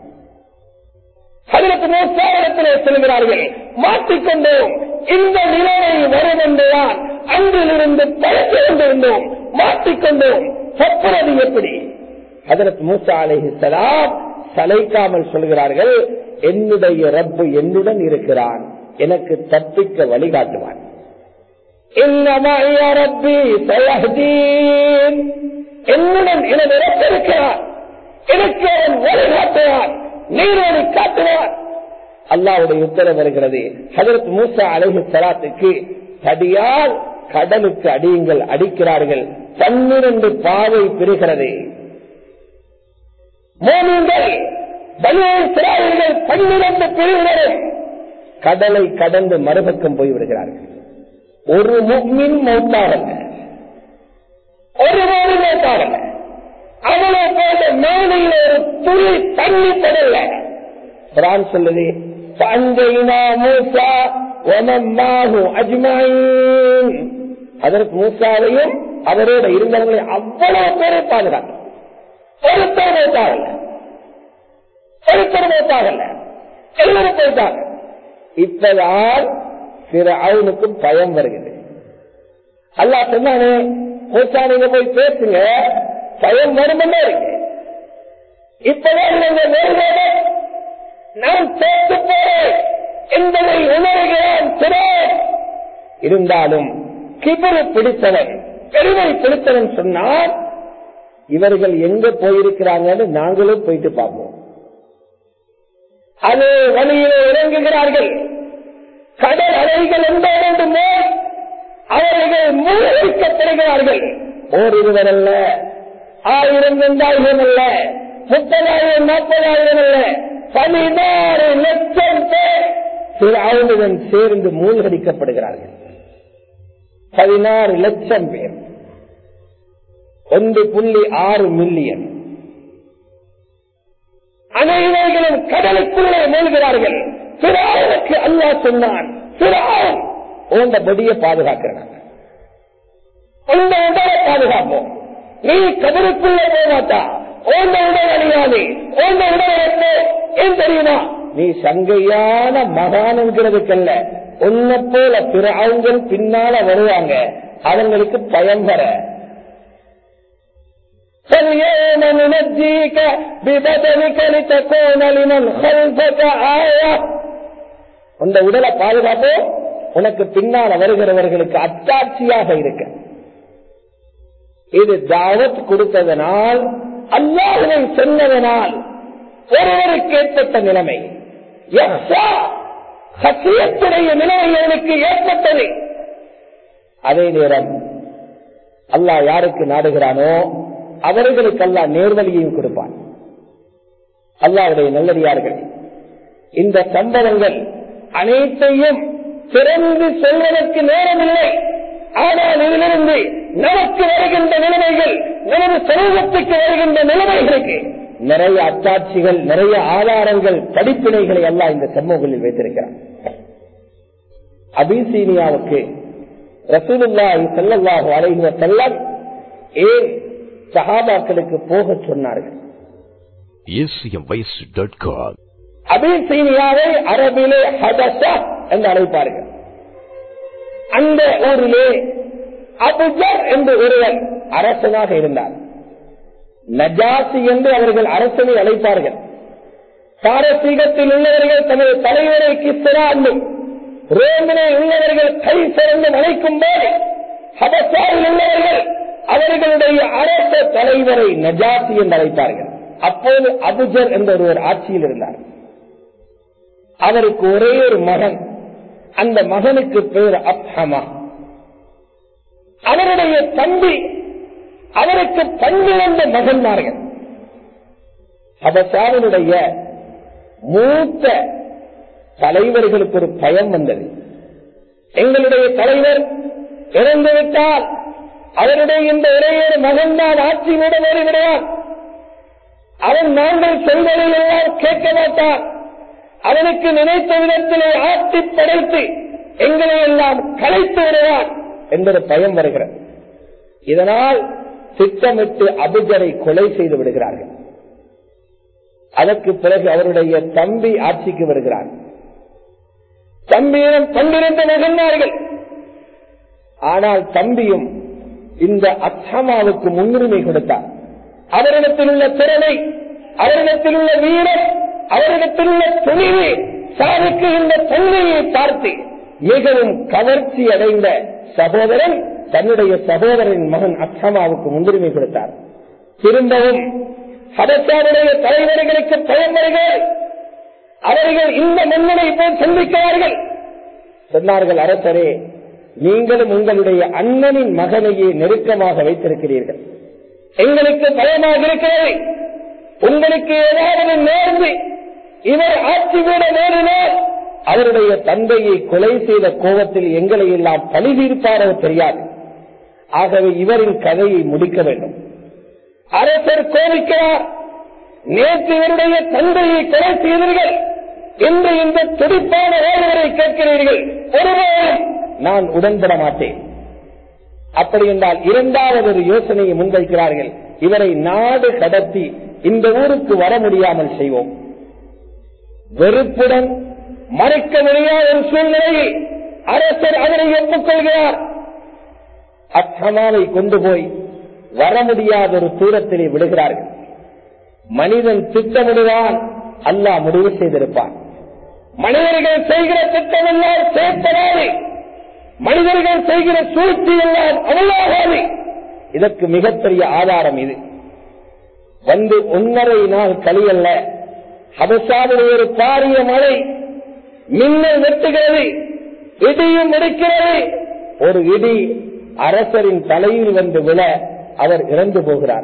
அதற்கு மூசாவிடத்திலே செல்கிறார்கள் மாட்டிக்கொண்டோம் இந்த நிலைமை வரும் என்றுதான் அன்றிலிருந்து பழக்கி கொண்டிருந்தோம் மாட்டிக்கொண்டோம் தப்புறது எப்படி அதற்கு மூசா அலைஹிஸ்ஸலாம் சளைக்காமல் சொல்கிறார்கள் என்னுடைய ரப்பு என்னுடன் இருக்கிறான் எனக்கு தப்பிக்க வழிகாட்டுவான் ரப்பி சயஹ்தீன் என்னுடன் எனது ரப்பு இருக்கிறான் எனக்கு அவன் வழிகாட்டுவான் நீரோடு காட்டுவான் அல்லாவுடைய உத்தரவு வருகிறது ஹதரத் மூசா அழகு சலாத்துக்கு தடியால் கடலுக்கு அடியுங்கள் அடிக்கிறார்கள் பன்னிரண்டு பாவை பெறுகிறது மோனிங்கள் பனிராயர்கள் பன்னிரண்டு பிரிவினரும் கடலை கடந்து மறுபக்கம் போய்விடுகிறார்கள் ஒரு முக்மின் மௌத்தாகல்ல ஒரு மோடி மௌத்தாகல்ல அவனை போல மேலையில் ஒரு துளி தண்ணி படல குரான் சொல்லுது பஞ்சைனா மூசா ஒனம்மாகும் அஜ்மாயின் அதற்கு மூசாவையும் அவரோட இருந்தவங்களை அவ்வளவு பேரை பாதுகாக்க ஒருத்தர் போட்டாகல ஒருத்தர் போட்டாகல எல்லாரும் போயிட்டாங்க இப்பதான் சிற அவனுக்கும் பயம் வருகிறது அல்லா சொன்னானே மூசா நீங்க போய் பேசுங்க பயம் வருமெண்டே இருக்கு இப்பதான் நீங்க நேர்வேட நான் சேர்த்து போறேன் என்பதை உணர்கிறான் சிறர் இருந்தாலும் கிபரு பிடித்தவன் பெருமை பிடித்தவன் சொன்னால் இவர்கள் எங்க போயிருக்கிறாங்கன்னு நாங்களும் போயிட்டு பார்ப்போம் அதே வழியிலே இறங்குகிறார்கள் கடல் அலைகள் எந்த மேல் அவர்கள் மூழ்கடிக்கப்படுகிறார்கள் ஓரிருவர் அல்ல ஆயிரம் ரெண்டாயிரம் அல்ல முப்பதாயிரம் நாற்பதாயிரம் அல்ல பதினாறு லட்சம் பேர் அவனுடன் சேர்ந்து மூழ்கடிக்கப்படுகிறார்கள் பதினாறு லட்சம் பேர் ஒன்று புள்ளி ஆறு மில்லியன் அனைவர்களும் கடலுக்குள்ளே மூழ்கிறார்கள் பிறாவுக்கு அல்லா சொன்னான் பிறாவும் உந்த பொடியை பாதுகாக்கிறாங்க உந்த உடலை பாதுகாப்போம் நீ கதருக்குள்ளே போக மாட்டா உந்த உடல் அணியாது உந்த உடல் என்ன ஏன் தெரியுமா நீ சங்கையான மகான் என்கிறதுக்கல்ல உன்னை போல பிற அவங்கள் பின்னால வருவாங்க அவங்களுக்கு பயம் வர فاليوم ننجيك ببدنك لتكون لمن خلفك آية உந்த உடலை பாதுகாப்போ உனக்கு பின்னால் வருகிறவர்களுக்கு அத்தாட்சியாக இருக்க இது தாவத் கொடுத்ததனால் அல்லாஹுவை சொன்னதனால் ஒருவருக்கு ஏற்பட்ட நிலைமை சத்தியத்துடைய நிலைமை அவனுக்கு ஏற்பட்டது அதே நேரம் அல்லாஹ் யாருக்கு நாடுகிறானோ அவர்களுக்கு அல்லா நேர்வழியையும் கொடுப்பான் அல்லாவுடைய நல்லடியார்கள் இந்த சம்பவங்கள் அனைத்தையும் திறந்து சொல்வதற்கு நேரமில்லை ஆனால் இதிலிருந்து நமக்கு வருகின்ற நிலைமைகள் நமது சமூகத்துக்கு வருகின்ற நிலைமைகளுக்கு நிறைய அத்தாட்சிகள் நிறைய ஆதாரங்கள் படிப்பினைகளை எல்லாம் இந்த சமூகங்களில் வைத்திருக்கிறார் அபிசீனியாவுக்கு ரசூலுல்லாஹி ஸல்லல்லாஹு அலைஹி வஸல்லம் ஏன் சஹாபாக்களுக்கு போக சொன்னார்கள் acmvoice.com அபிசீனியாவை அரபிலே ஹதசா என்று அழைப்பார்கள் அந்த ஊரிலே அபுஜர் என்று ஒருவர் அரசனாக இருந்தார் நஜாசி என்று அவர்கள் அரசனை அழைப்பார்கள் பாரசீகத்தில் உள்ளவர்கள் தமது தலைவரை கிஸ்ரா என்றும் ரோமிலே உள்ளவர்கள் கை சிறந்து அழைக்கும் போது ஹபசாவில் உள்ளவர்கள் அவர்களுடைய அரச தலைவரை நஜாசி என்று அழைத்தார்கள் அப்போது அபுஜர் என்ற ஒருவர் ஆட்சியில் இருந்தார் அவருக்கு ஒரே ஒரு மகன் அந்த மகனுக்கு பேர் அப்ஹமா அவருடைய தம்பி அவருக்கு பன்னிரண்டு மகன்மார்கள் அபசாரனுடைய மூத்த தலைவர்களுக்கு ஒரு பயம் வந்தது எங்களுடைய தலைவர் இறந்துவிட்டால் அவருடைய இந்த ஒரே ஒரு மகன் தான் ஆட்சியிடம் வருகிறான் அவன் நாங்கள் சொல்வதை எல்லாம் கேட்க மாட்டான் அவனுக்கு நினைத்த விதத்திலே ஆட்டி படைத்து எங்களை எல்லாம் கலைத்து விடுவான் என்பது பயம் வருகிறது இதனால் திட்டமிட்டு அபுஜரை கொலை செய்து விடுகிறார்கள் அதற்கு பிறகு அவருடைய தம்பி ஆட்சிக்கு வருகிறார் தம்பியிடம் பன்னிரண்டு மகன்மார்கள் ஆனால் தம்பியும் இந்த அத்தமாவுக்கு முன்னுரிமை கொடுத்தார் அவரிடத்தில் உள்ள திறமை அவரிடத்தில் உள்ள வீரம் அவரிடத்தில் உள்ள துணிவு சாதிக்குகின்ற தன்மையை பார்த்து மிகவும் கவர்ச்சி அடைந்த சகோதரன் தன்னுடைய சகோதரன் மகன் அத்தமாவுக்கு முன்னுரிமை கொடுத்தார் திரும்பவும் ஹதசாவுடைய தலைவர்களுக்கு பயம் வருகிறது அவர்கள் இந்த மன்னனை போல் சந்திக்கிறார்கள் சொன்னார்கள் அரசரே நீங்களும் உங்களுடைய அண்ணனின் மகனையே நெருக்கமாக வைத்திருக்கிறீர்கள் எங்களுக்கு பயமாக இருக்கிறது உங்களுக்கு ஏதாவது நேர்ந்து இவர் ஆட்சி விட நேரினால் அவருடைய தந்தையை கொலை செய்த கோபத்தில் எங்களை எல்லாம் பழிதீர்ப்பாரோ தெரியாது ஆகவே இவரின் கதையை முடிக்க வேண்டும் அரசர் கோரிக்கிறார் நேற்று இவருடைய தந்தையை கொலை செய்தீர்கள் இன்று இந்த துடிப்பான வேலைவரை கேட்கிறீர்கள் ஒருவரும் நான் உடன்பட மாட்டேன் அப்படி என்றால் இரண்டாவது ஒரு யோசனையை முன்வைக்கிறார்கள் இவரை நாடு கடத்தி இந்த ஊருக்கு வர முடியாமல் செய்வோம் வெறுப்புடன் மறைக்க முடியாத ஒரு சூழ்நிலையில் அரசர் அதனை ஒப்புக்கொள்கிறார் அத்தமாவை கொண்டு போய் வர முடியாத ஒரு தூரத்திலே விடுகிறார்கள் மனிதன் திட்டமிடுவான் அல்லாஹ் முடிவு செய்திருப்பான் மனிதர்கள் செய்கிற திட்டமெல்லாம் சேர்ப்பதாது மனிதர்கள் செய்கிற சூழ்ச்சி எல்லாம் அமலாகாது இதற்கு மிகப்பெரிய ஆதாரம் இது வந்து ஒன்னரை நாள் கலியல்ல ஹபசாவுடைய ஒரு பாரிய மழை மின்னல் வெட்டுகிறது இடியும் இருக்கிறது ஒரு இடி அரசரின் தலையில் வந்து விழ அவர் இறந்து போகிறார்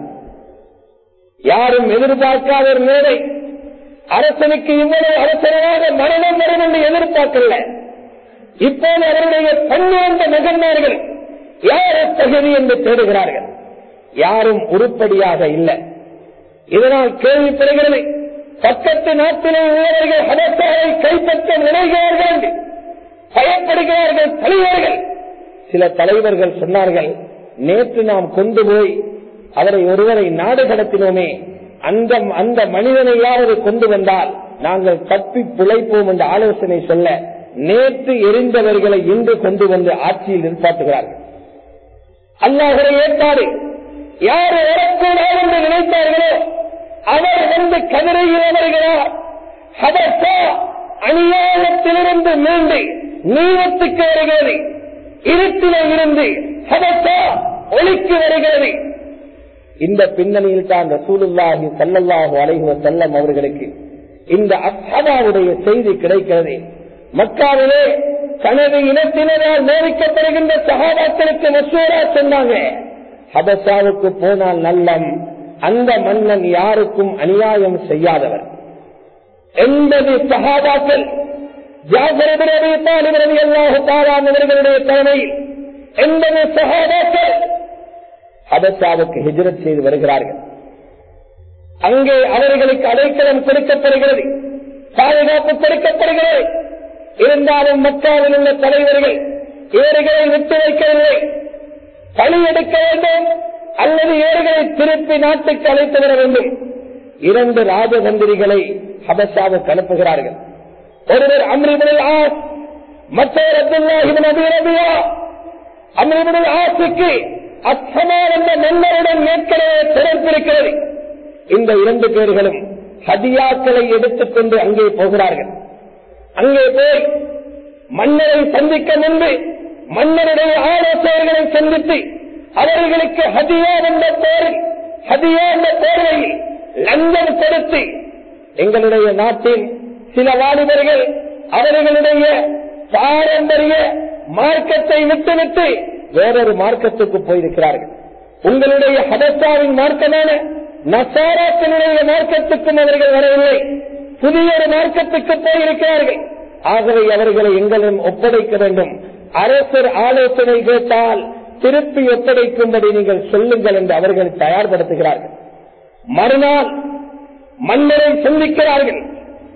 யாரும் எதிர்பார்க்காத ஒரு மேடை அரசனுக்கு இவ்வளவு அவசரமாக மரணம் வரும் என்று எதிர்பார்க்கல இப்போது அவருடைய பன்னிரண்டு மகன்மார்கள் யார் தகுதி என்று தேடுகிறார்கள் யாரும் உருப்படியாக இல்லை இதனால் கேள்விப்படுகிறது பக்கத்து நாட்டிலே உள்ளவர்கள் ஹதத்தாரை கைப்பற்ற நினைகிறார்கள் என்று பயப்படுகிறார்கள் தலைவர்கள் சில தலைவர்கள் சொன்னார்கள் நேற்று நாம் கொண்டு போய் அவரை ஒருவரை நாடு கடத்தினோமே அந்த அந்த மனிதனையாவது கொண்டு வந்தால் நாங்கள் தப்பி பிழைப்போம் என்ற ஆலோசனை சொல்ல நேற்று எரிந்தவர்களை இன்று கொண்டு வந்து ஆட்சியில் நிற்பாட்டுகிறார்கள் அல்லாஹரை ஏற்பாடு யார் வரக்கூடாது என்று நினைத்தார்களோ அவர் வந்து கதிரையில் அமர்கிறார் ஹதசா அநியாயத்திலிருந்து மீண்டு நீளத்துக்கு வருகிறது இருட்டிலே இருந்து ஹதசா ஒளிக்கு வருகிறது இந்த பின்னணியில் தான் ரசூலுல்லாஹி சல்லல்லாஹு அலைஹி வஸல்லம் அவர்களுக்கு இந்த அஸ்ஹபாவுடைய செய்தி கிடைக்கிறது மக்காவிலே தனது இனத்தினரால் நேரிக்கப்படுகின்ற சகாபாக்களுக்கு மசூரா சொன்னாங்க ஹபசாவுக்கு போனால் நல்லம் அந்த மன்னன் யாருக்கும் அநியாயம் செய்யாதவர் எண்பது சகாபாக்கள் ஜாகரபிரவியல்லாஹுடைய தலைமையில் எண்பது சகாபாக்கள் ஹபசாவுக்கு ஹிஜரத் செய்து வருகிறார்கள் அங்கே அவர்களுக்கு அடைக்கலம் கொடுக்கப்படுகிறது பாதுகாப்பு கொடுக்கப்படுகிறது இருந்தாலும் மக்காவில் உள்ள தலைவர்கள் இவர்களை விட்டு வைக்கவில்லை பணி எடுக்க வேண்டும் அல்லது இவர்களை திருப்பி நாட்டுக்கு அழைத்து வர வேண்டும் இரண்டு ராஜதந்திரிகளை ஹபசாவுக்கு அனுப்புகிறார்கள் ஒருவர் அம்ரிபுல் ஆஸ் மற்றவர் அப்துல்லாஹிபின் அபி ரபியா அம்ரிபுல் ஆசுக்கு அச்சமான் என்ற மன்னருடன் ஏற்கனவே தொடர்பிருக்கிறது இந்த இரண்டு பேர்களும் ஹதியாக்களை எடுத்துக்கொண்டு அங்கே போகிறார்கள் அங்கே போய் மன்னரை சந்திக்க முன்பு மன்னருடைய ஆலோசகர்களை சந்தித்து அவர்களுக்கு ஹதியா என்ற பெயரில் ஹதியா என்ற பெயரில் லஞ்சம் கொடுத்து எங்களுடைய நாட்டில் சில வாலிபர்கள் அவர்களுடைய பாரம்பரிய மார்க்கத்தை விட்டுவிட்டு வேறொரு மார்க்கத்துக்கு போயிருக்கிறார்கள் உங்களுடைய ஹதசாவின் மார்க்கமான நசாராக்களுடைய மார்க்கத்துக்கும் அவர்கள் வரவில்லை புதிய ஒரு மார்க்கத்துக்கு போயிருக்கிறார்கள் ஆகவே அவர்களை எங்களிடம் ஒப்படைக்க வேண்டும் அரசர் ஆலோசனை கேட்டால் திருப்பி ஒப்படைக்கும்படி நீங்கள் சொல்லுங்கள் என்று அவர்கள் தயார்படுத்துகிறார்கள் மறுநாள் மன்னரை சந்திக்கிறார்கள்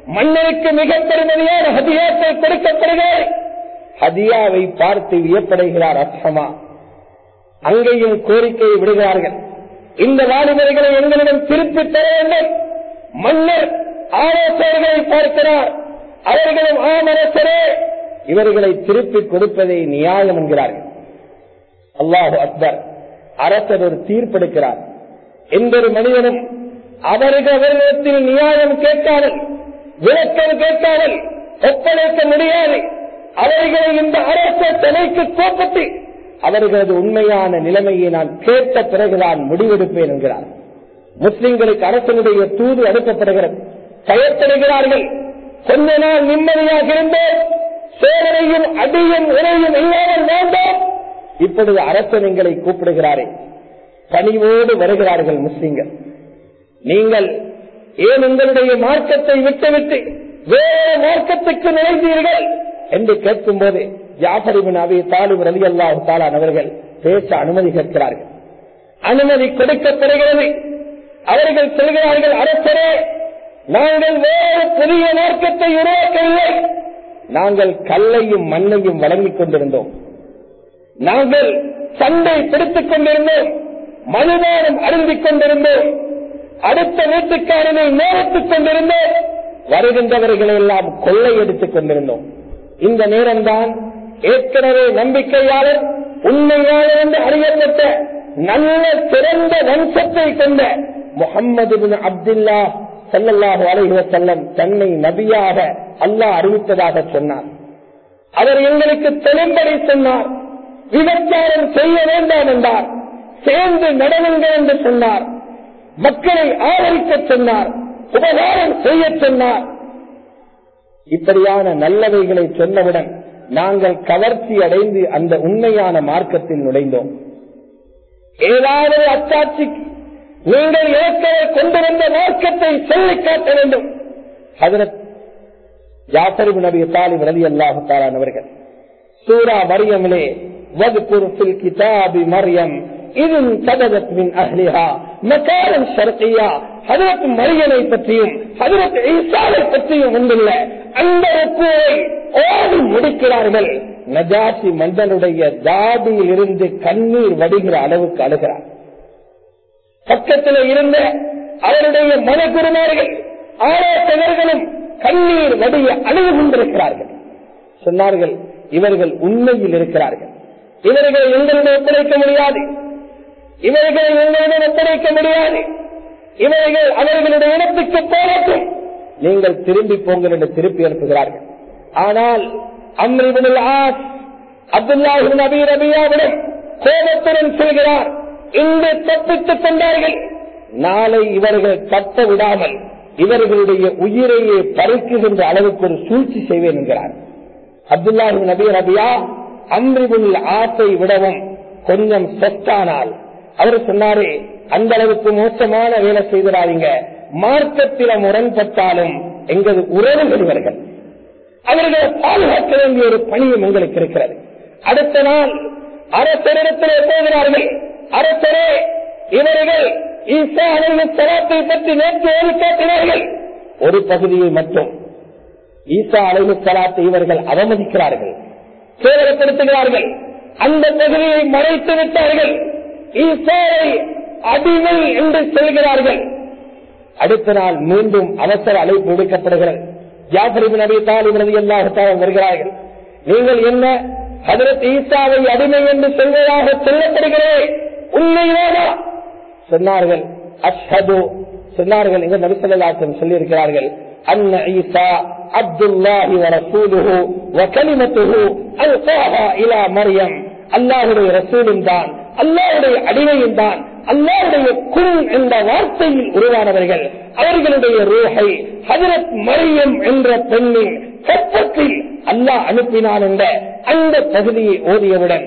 மன்னருக்கு மிக பெருமதியான ஹதியாக்கள் கொடுக்கப்படுகிறது ஹதியாவை பார்த்து வியப்படைகிறார் அஸ்ஹமா அங்கேயும் கோரிக்கையை விடுகிறார்கள் இந்த வாலிபர்களை எங்களிடம் திருப்பி தர வேண்டும் மன்னர் ஆலோசகர்களை பார்க்கிறார் அவர்களும் ஆமரசரே இவர்களை திருப்பி கொடுப்பதை நியாயம் என்கிறார்கள் அல்லாஹு அக்பர் அரசர் ஒரு தீர்ப்பெடுக்கிறார் எந்த ஒரு மனிதனும் அவர்கள் அவர்களிடத்தில் நியாயம் கேட்காமல் விளக்கம் கேட்காமல் ஒப்படைக்க முடியாது அவர்களை இந்த அரச தலைக்கு கோப்பட்டு அவர்களது உண்மையான நிலைமையை நான் கேட்ட பிறகுதான் முடிவெடுப்பேன் என்கிறார் முஸ்லிம்களுக்கு அரசனுடைய தூது அனுப்பப்படுகிறது பயப்படுகிறார்கள் கொஞ்ச நாள் நிம்மதியாக இருந்தோம் சோதனையும் அடியும் உரையும் இல்லாமல் வேண்டாம் இப்பொழுது அரசன் எங்களை கூப்பிடுகிறாரே பணிவோடு வருகிறார்கள் முஸ்லிம்கள் நீங்கள் ஏன் உங்களுடைய மார்க்கத்தை விட்டுவிட்டு வேறு மார்க்கத்துக்கு நுழைந்தீர்கள் என்று கேட்கும் போது ஜாஃபரிபின் அபி தாலிப் ரலி அல்லாஹு தாலான் அவர்கள் பேச அனுமதி கேட்கிறார்கள் அனுமதி கொடுக்கப்படுகிறது அவர்கள் சொல்கிறார்கள் அரசரே நாங்கள் வேறு புதிய மார்க்கத்தை உருவாக்கவில்லை நாங்கள் கல்லையும் மண்ணையும் வழங்கிக் கொண்டிருந்தோம் நாங்கள் சண்டை பிடித்துக் கொண்டிருந்தோம் மனுதானம் அருந்திக் கொண்டிருந்தோம் அடுத்த வீட்டுக்காரனை நேரத்துக் கொண்டிருந்தோம் வருகின்றவர்களை எல்லாம் கொள்ளையடித்துக் கொண்டிருந்தோம் இந்த நேரம்தான் ஏற்கனவே நம்பிக்கையாளர் உண்மையாளர் என்று அறியப்பட்ட நல்ல சிறந்த வம்சத்தை கொண்ட முகம்மது பின் அப்துல்லா சல்லல்லாஹு அலைஹி வஸல்லம் தன்னை நபியாக அல்லாஹ் அறிவித்ததாக சொன்னார் அவர் எங்களுக்கு தெளிம்படி சொன்னார் விபச்சாரம் செய்ய வேண்டாம் என்றார் சேர்ந்து நடவுங்கள் என்று சொன்னார் மக்களை ஆதரிக்க சொன்னார் உபகாரம் செய்ய சொன்னார் இப்படியான நல்லவைகளை சொன்னவுடன் நாங்கள் கவர்ச்சி அடைந்து அந்த உண்மையான மார்க்கத்தில் நுழைந்தோம் ஏதாவது அச்சாட்சிக்கு நீங்கள் ஏற்கனவே கொண்டு வந்த மார்க்கத்தை சொல்லிக் காட்ட வேண்டும் ஹதரத் ஜாஃபரிபு நபி தாலிப் ரலி அல்லாஹு அவர்கள் சூரா மரியமிலே வதுகுர் ஃபில் கிதாபி மரியம் இதன் சததத் மின் அஹ்லிஹா மக்காரன் ஷர்கியா ஹதரத் மரியனை பற்றியும் ஹதரத் ஈசாவை பற்றியும் வந்துள்ள அந்த ருக்குவை ஓடி முடிக்கிறார்கள் நஜாசி மன்னனுடைய தாடியில் இருந்து கண்ணீர் வடிகிற அளவுக்கு அழுகிறார் பக்கத்தில் இருந்த அவருடைய மனக்குருமார்கள் ஆலோசகர்களும் கண்ணீர் வடிய அழுது கொண்டிருக்கிறார்கள் சொன்னார்கள் இவர்கள் உண்மையில் இருக்கிறார்கள் இவர்கள் எங்களிடம் ஒப்படைக்க முடியாது இவர்கள் எங்களிடம் ஒப்படைக்க முடியாது இவர்கள் அவர்களுடைய இடத்துக்கு போகட்டும் நீங்கள் திரும்பி போங்கள் என்று திருப்பி அனுப்புகிறார்கள் ஆனால் அம்ரிபுல் ஆஸ் அப்துல்லாஹின் நபி ரபியாவிடம் கோபத்துடன் செல்கிறார் இன்று தப்பித்துக் கொண்டார்கள் நாளை இவர்கள் தப்ப விடாமல் இவர்களுடைய உயிரையே பறிக்குகின்ற அளவுக்கு ஒரு சூழ்ச்சி செய்வேன் என்கிறார் அப்துல்லாஹி நபி ரபியா அம்ரிபுல் ஆசை விடவும் கொஞ்சம் சொத்தானால் அவர் சொன்னாரே அந்த அளவுக்கு மோசமான வேலை செய்திடாதீங்க மார்க்கத்தில முரண்பட்டாலும் எங்களது உறவுகள் இவர்கள் அவர்களை பாதுகாக்க வேண்டிய ஒரு பணியும் எங்களுக்கு இருக்கிறது அடுத்த நாள் அரசரிடத்திலே போகிறார்கள் அரசரே இவர்கள் ஈசா அலைஹி சலாத்தை பற்றி நேற்று ஏறி காட்டினார்கள் ஒரு பகுதியை மட்டும் ஈசா அலைஹி சலாத்தை இவர்கள் அவமதிக்கிறார்கள் கேவலப்படுத்துகிறார்கள் அந்த பகுதியை மறைத்து விட்டார்கள் ஈசாவை அடிமை என்று சொல்கிறார்கள் அடுத்த நாள் மீண்டும் அவசர அழைப்பு விடுக்கப்படுகிறது ஜாஃபரிபின் அபி தாலிப் ரதி அல்லாஹால வருகிறார்கள் நீங்கள் என்ன ஹதரத் ஈசாவை அடிமை என்று சொல்வதாக சொல்லப்படுகிறேன் உண்மையிலானா சொன்னார்கள் அஷ்ஹது சொன்னார்கள் எங்க நபிசல்லாசன் சொல்லியிருக்கிறார்கள் அன்ன ஈசா அப்துல்லாஹி வரசூலுஹு வகலிமத்துஹு அல்காஹா இலா மரியம் அல்லாஹுடைய ரசூலும் தான் அல்லாஹுடைய அடிமையும் தான் அல்லாஹுடைய குன் என்ற வார்த்தையில் உருவானவர்கள் அவர்களுடைய ரூஹை ஹதரத் மரியம் என்ற பெண்ணின் கற்பத்தில் அல்லாஹ் அனுப்பினான் என்ற அந்த பகுதியை ஓதியவுடன்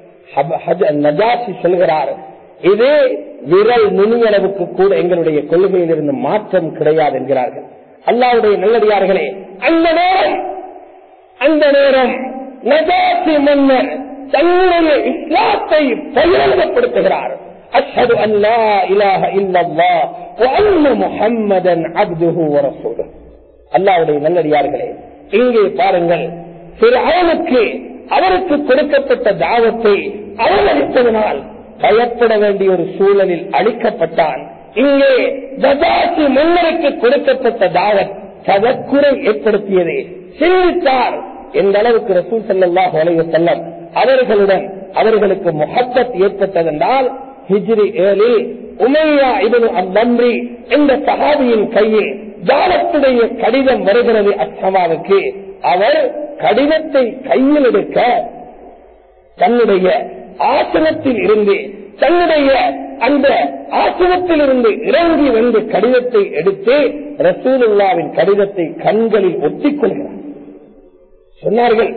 நஜாசி சொல்கிறார் இது விரல் நுனியளவுக்கு கூட எங்களுடைய கொள்கையில் இருந்து மாற்றம் கிடையாது என்கிறார்கள் அல்லாவுடைய நல்லடியார்களே அந்த நேரம் அந்த நேரம் நஜாசி மன்னர் தன்னுடைய இஸ்லாத்தை பகிரங்கப்படுத்துகிறார் அஷ்ஹது அன் லா இலாஹ இல்லல்லாஹ் வ அன்ன முஹம்மதன் அப்துஹு வ ரசூலுஹு அல்லாவுடைய நல்லடியார்களே இங்கே பாருங்கள் சில அவனுக்கு அவருக்கு கொடுக்கப்பட்ட தாவத்தை அவமதித்ததனால் பயப்பட வேண்டிய ஒரு சூழலில் அளிக்கப்பட்டான் இங்கே ஜதாசி மன்னருக்கு கொடுக்கப்பட்ட தாவத் சதக்குறை ஏற்படுத்தியது சிந்தித்தார் எந்த அளவுக்கு ரசூல் சல்லாஹ் அலைய செல்லம் அவர்களுடன் அவர்களுக்கு முகப்பத் ஏற்பட்டதென்றால் ஹிஜ்ரி ஏழில் உமையா இவனு அம்பன்றி என்ற சகாபியின் கையில் தாவத்துடைய கடிதம் வருகிறது அச்சமாவுக்கு அவர் கடிதத்தை கையில் எடுக்க தன்னுடைய ஆசனத்தில் இருந்து தன்னுடைய அந்த ஆசனத்தில் இருந்து இறங்கி வந்து கடிதத்தை எடுத்து ரசூலுல்லாவின் கடிதத்தை கண்களில் ஒட்டிக் கொள்கிறார் சொன்னார்கள்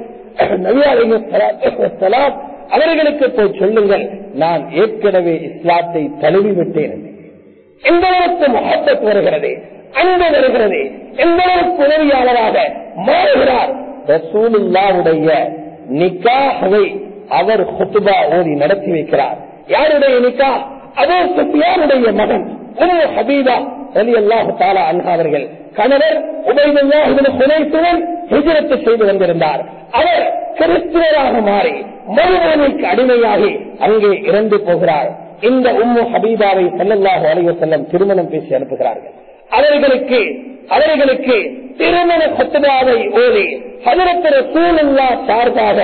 நவியாலையும் அவர்களுக்கு போய் சொல்லுங்கள் நான் ஏற்கனவே இஸ்லாத்தை தழுவி விட்டேன் எந்த அளவுக்கு மகத்தத் வருகிறது அன்பு வருகிறது எந்த அளவுக்கு உதவியாளராக மாறுகிறார் ரசூலுல்லாவுடைய நிக்காகவை அவர் ஹுத்துபா ஓதி நடத்தி வைக்கிறார் யாருடைய நிக்கா அதே சுஃபியானுடைய மகன் உம்மு ஹபீபா அலி அல்லாஹு தாலா அன்ஹா அவர்கள் கணவர் உபயதுடன் ஹிஜரத்து செய்து வந்திருந்தார் அவர் கிறிஸ்துவராக மாறி மறுமனைக்கு அடிமையாகி அங்கே இறந்து போகிறார் இந்த உம்மு ஹபீபாவை செல்லல்லாஹு அலைய செல்லம் திருமணம் பேசி அனுப்புகிறார்கள் அவர்களுக்கு அவர்களுக்கு திருமண கொத்துபாவை ஓதி ஹதரத்திர சூழல்லா சார்பாக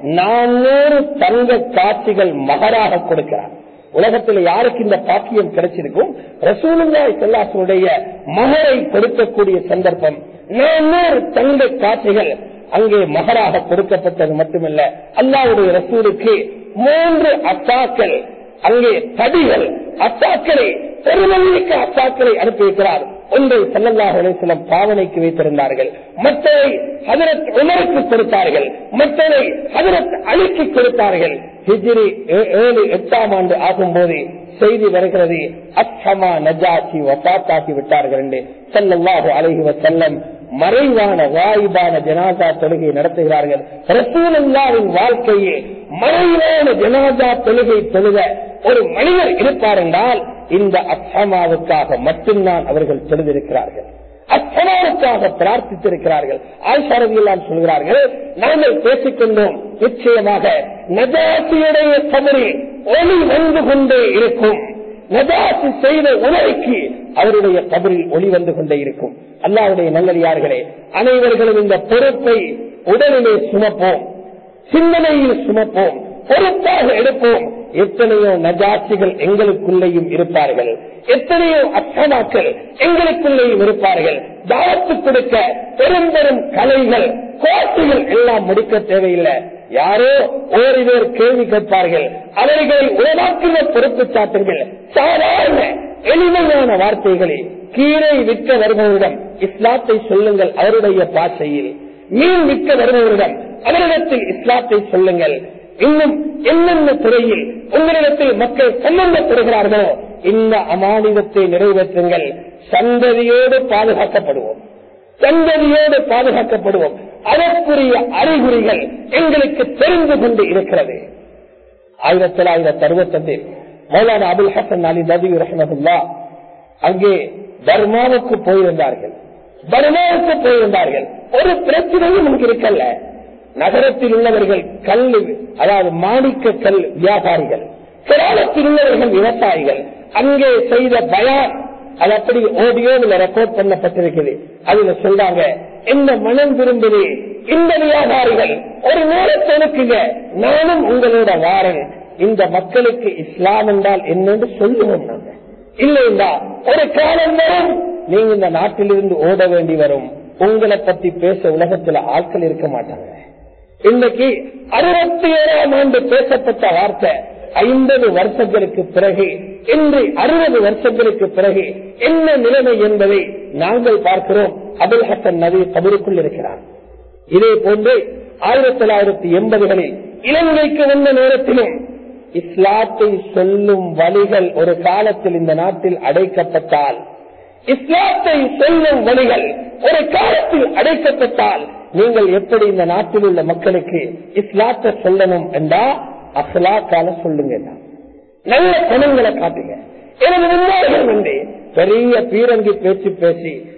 நானூறு தங்க காட்சிகள் மகராக கொடுக்கிறார் உலகத்தில் யாருக்கு இந்த பாக்கியம் கிடைச்சிருக்கும் ரசூலுல்லாய் செல்லாசனுடைய மகரை கொடுக்கக்கூடிய சந்தர்ப்பம் நானூறு தங்க காட்சிகள் அங்கே மகராக கொடுக்கப்பட்டது மட்டுமல்ல அல்லாவுடைய ரசூலுக்கு மூன்று அத்தாக்கள் அங்கே தடிகள் அத்தாக்களை பெருமல்லிக்க அத்தாக்களை அனுப்பி வைக்கிறார் ஒன்றை சல்லல்லாஹ் அலிஸ்லம் பாவனைக்கு வைத்திருந்தார்கள் மற்றதை ஹதரத் உமருக்கு கொடுத்தார்கள் மற்றதை ஹதரத் அலிக்கு கொடுத்தார்கள் ஹிஜிரி ஏழு எட்டாம் ஆண்டு ஆகும் போது செய்தி வருகிறது அச்சமா நஜாச்சி வபாத்தாக்கி விட்டார்கள் என்று சல்லல்லாஹு அலைஹி வசல்லம் மறைவான வாய்பான ஜனாதா தொழுகை நடத்துகிறார்கள் ரசூலுல்லாவின் வாழ்க்கையே மறைவான ஜனாதா தொழுகை தொழுக ஒரு மனிதர் இருப்பார் என்றால் இந்த அச்சமாவுக்காக மட்டும்தான் அவர்கள் தொழுதிருக்கிறார்கள் அச்சமாவுக்காக பிரார்த்தித்திருக்கிறார்கள் ஆய்சாரதியெல்லாம் சொல்கிறார்கள் நாங்கள் பேசிக்கொண்டோம் நிச்சயமாக நஜாசியுடைய கபரில் ஒளி வந்து கொண்டே இருக்கும் நஜாசி செய்த உணவைக்கு அவருடைய கபரில் ஒளி வந்து கொண்டே இருக்கும் அல்லாவுடைய நல்லடியார்களே அனைவர்களும் இந்த பொறுப்பை உடலிலே சுமப்போம் சிந்தனையில் சுமப்போம் பொறுப்பாக எடுப்போம் எத்தனையோ நஜாசிகள் எங்களுக்குள்ளேயும் இருப்பார்கள் எத்தனையோ அச்சமாக்கள் எங்களுக்குள்ளேயும் இருப்பார்கள் தாவத்து கொடுக்க பெரும் பெரும் கலைகள் கோட்டைகள் எல்லாம் முடிக்க தேவையில்லை யாரோ ஓரி பேர் கேள்வி கேட்பார்கள் அவர்களை உருவாக்குகிற பொறுப்பு சாட்டுங்கள் சாதாரண எளிமையான வார்த்தைகளை கீரை விற்க வருபவரிடம் இஸ்லாத்தை சொல்லுங்கள் அவருடைய பாஷையில் மீன் விற்க வருபவரிடம் அவரிடத்தில் இஸ்லாத்தை சொல்லுங்கள் இன்னும் என்னென்ன துறையில் உங்களிடத்தில் மக்கள் சம்பந்தப்படுகிறார்களோ இந்த அமானிதத்தை நிறைவேற்றுங்கள் சந்ததியோடு பாதுகாக்கப்படுவோம் சந்ததியோடு பாதுகாக்கப்படுவோம் அதற்குரிய அறிகுறிகள் எங்களுக்கு தெரிந்து கொண்டு இருக்கிறது ஆயிரத்தி தொள்ளாயிரத்தி அறுபத்தெட்டில் மௌலானா அபுல் ஹசன் அலி நபி ரஹமதுல்லா அங்கே பர்மாவுக்கு போயிருந்தார்கள் பர்மாவுக்கு போயிருந்தார்கள் ஒரு பிரச்சனையும் இங்கு இருக்கல்ல நகரத்தில் உள்ளவர்கள் கல் அதாவது மாணிக்க கல் வியாபாரிகள் கிராமத்தில் உள்ளவர்கள் விவசாயிகள் அங்கே செய்த பயான் அது அப்படி ஓடியோவில் ரெக்கார்ட் பண்ணப்பட்டிருக்குது அதுல சொல்றாங்க என்ன மனம் விரும்புது இந்த வியாபாரிகள் ஒரு நேரத்தை இருக்குங்க நானும் உங்களோட வாரன் இந்த மக்களுக்கு இஸ்லாம் என்றால் என்னன்னு சொல்லுவோம் நாங்க இல்லைங்களா ஒரு காலம் வரும் நீங்க இந்த நாட்டிலிருந்து ஓட வேண்டி வரும் உங்களை பத்தி பேச உலகத்துல ஆட்கள் இருக்க மாட்டாங்க இன்னைக்கு அறுபத்தி ஏழாம் ஆண்டு பேசப்பட்ட வார்த்தை ஐம்பது வருஷங்களுக்கு பிறகு இன்று அறுபது வருஷங்களுக்கு பிறகு என்ன நிலைமை என்பதை நாங்கள் பார்க்கிறோம் அபுல் ஹசன் நபி கபருக்குள் இருக்கிறார் இதே போன்று ஆயிரத்தி தொள்ளாயிரத்தி எண்பதுகளில் இலங்கைக்கு வந்த நேரத்திலும் இஸ்லாத்தை சொல்லும் வழிகள் ஒரு காலத்தில் இந்த நாட்டில் அடைக்கப்பட்டால் இஸ்லாத்தை சொல்லும் வழிகள் ஒரு காலத்தில் அடைக்கப்பட்டால் நீங்கள் எப்படி இந்த நாட்டில் உள்ள மக்களுக்கு இஸ்லாத்தை சொல்லணும் என்றா அசலாக்கால சொல்லுங்க நல்ல குணங்களை காட்டுங்க எனது முன்னோர்கள் உண்டு பெரிய பீரங்கி பேச்சு பேசி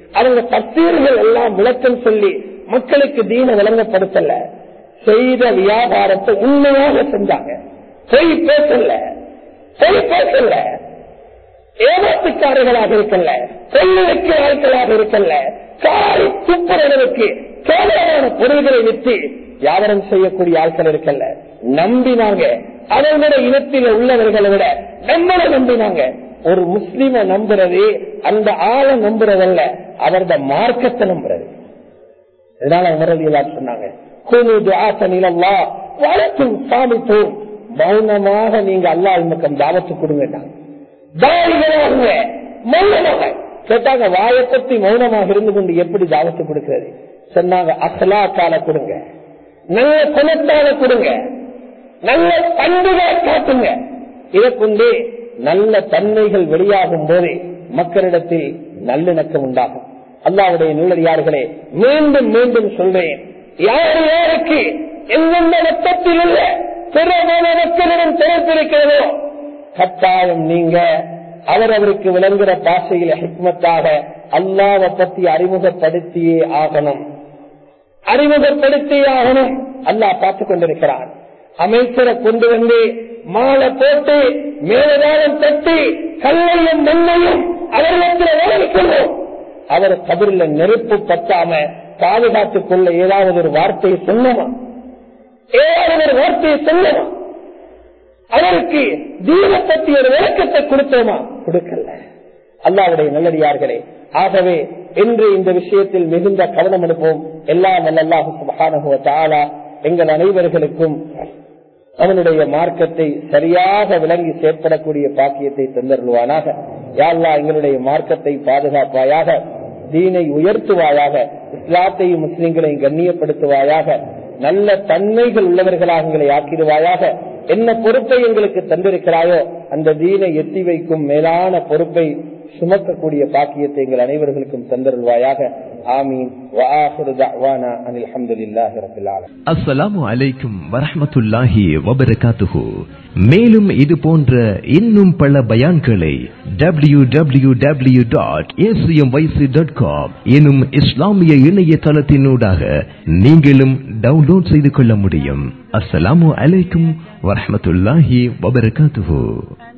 அவங்க தத்தீர்கள் எல்லாம் விளக்கம் சொல்லி மக்களுக்கு தீன விளங்கப்படுத்தல செய்த வியாபாரத்தை உண்மையாக செஞ்சாங்க பொய் பேசல பொய் பேசல ஏமாத்துக்காரர்களாக இருக்கல கொள்ளைக்கு ஆட்களாக இருக்கல காரி துப்புறவர்களுக்கு கேவலமான பொருள்களை விட்டு வியாபாரம் செய்யக்கூடிய ஆட்கள் இருக்கல்ல நம்பினாங்க அவர்களோட இனத்தில் உள்ளவர்களை விட நம்மளை நம்பினாங்க ஒரு முஸ்லிம நம்புறது அந்த ஆளை நம்புறதல்ல அவரது மார்க்கத்தை நம்புறது இதனால உமரதியலா சொன்னாங்க வளர்த்தும் சாமித்தோம் மௌனமாக நீங்க அல்லா பக்கம் தாவத்து கொடுங்க தாரிகளாக மௌனமாக கேட்டாங்க வாயை பத்தி மௌனமாக இருந்து கொண்டு எப்படி தாவத்து கொடுக்கிறது சொன்னாங்க அசலாக்கால கொடுங்க நல்ல குணத்தால கொடுங்க நல்ல பண்புகளை காட்டுங்க இதை கொண்டு நல்ல தன்மைகள் வெளியாகும் போது மக்களிடத்தில் நல்லிணக்கம் உண்டாகும் அல்லாவுடைய நல்லடியார்களே மீண்டும் மீண்டும் சொல்றேன் யார் யாருக்கு எந்தெந்த ரத்தத்தில் உள்ள பிறமான மக்களிடம் திறப்பிருக்கிறதோ கட்டாயம் நீங்க அவர் அவருக்கு விளங்குற பாஷையில ஹிக்மத்தாக அல்லாவை பத்தி அறிமுகப்படுத்தியே ஆகணும் அறிமுகப்படுத்தியே ஆகணும் அல்லாஹ் பார்த்துக் கொண்டிருக்கிறான் அமைச்சரை கொண்டு வந்து மாலை போட்டு மேலதாரம் தட்டி கல்லையும் மண்ணையும் அவர்களிடத்தில் விளைவிக்கணும் அவர் கதிரில் நெருப்பு பத்தாம பாதுகாத்துக் கொள்ள ஏதாவது ஒரு வார்த்தையை சொன்னமா ஏதாவது ஒரு வார்த்தையை சொன்னமா அவருக்கு தீன பற்றி ஒரு விளக்கத்தை கொடுத்தோமா கொடுக்கல அல்லாவுடைய நல்லடியார்களே ஆகவே இன்று இந்த விஷயத்தில் மிகுந்த கவனம் எடுப்போம் எல்லாம் அல்லாஹு சுபஹானஹுவ தாலா எங்கள் அனைவர்களுக்கும் அவனுடைய மார்க்கத்தை சரியாக விளங்கி செயற்படக்கூடிய பாக்கியத்தை தந்தருள்வானாக யாழ்லா எங்களுடைய மார்க்கத்தை பாதுகாப்பாயாக தீனை உயர்த்துவாயாக இஸ்லாத்தையும் முஸ்லிம்களையும் கண்ணியப்படுத்துவாயாக நல்ல தன்மைகள் உள்ளவர்களாக எங்களை ஆக்கிடுவாயாக என்ன பொறுப்பை எங்களுக்கு தந்திருக்கிறாயோ அந்த தீனை எத்தி வைக்கும் மேலான பொறுப்பை சுமக்கக்கூடிய பாக்கியத்தை எங்கள் அனைவர்களுக்கும் தந்தருள்வாயாக ஆமீன் அஸ்ஸலாமு அலைக்கும் வரஹமத்துல்லாஹி வபரகாத்துஹு மேலும் இது போன்ற இன்னும் பல பயான்களை W W W dot A C M Y C dot com எனும் இஸ்லாமிய இணையதளத்தினூடாக நீங்களும் டவுன்லோட் செய்து கொள்ள முடியும் அஸ்ஸலாமு அலைக்கும் வரஹமத்துல்லாஹி வபரகாத்துஹு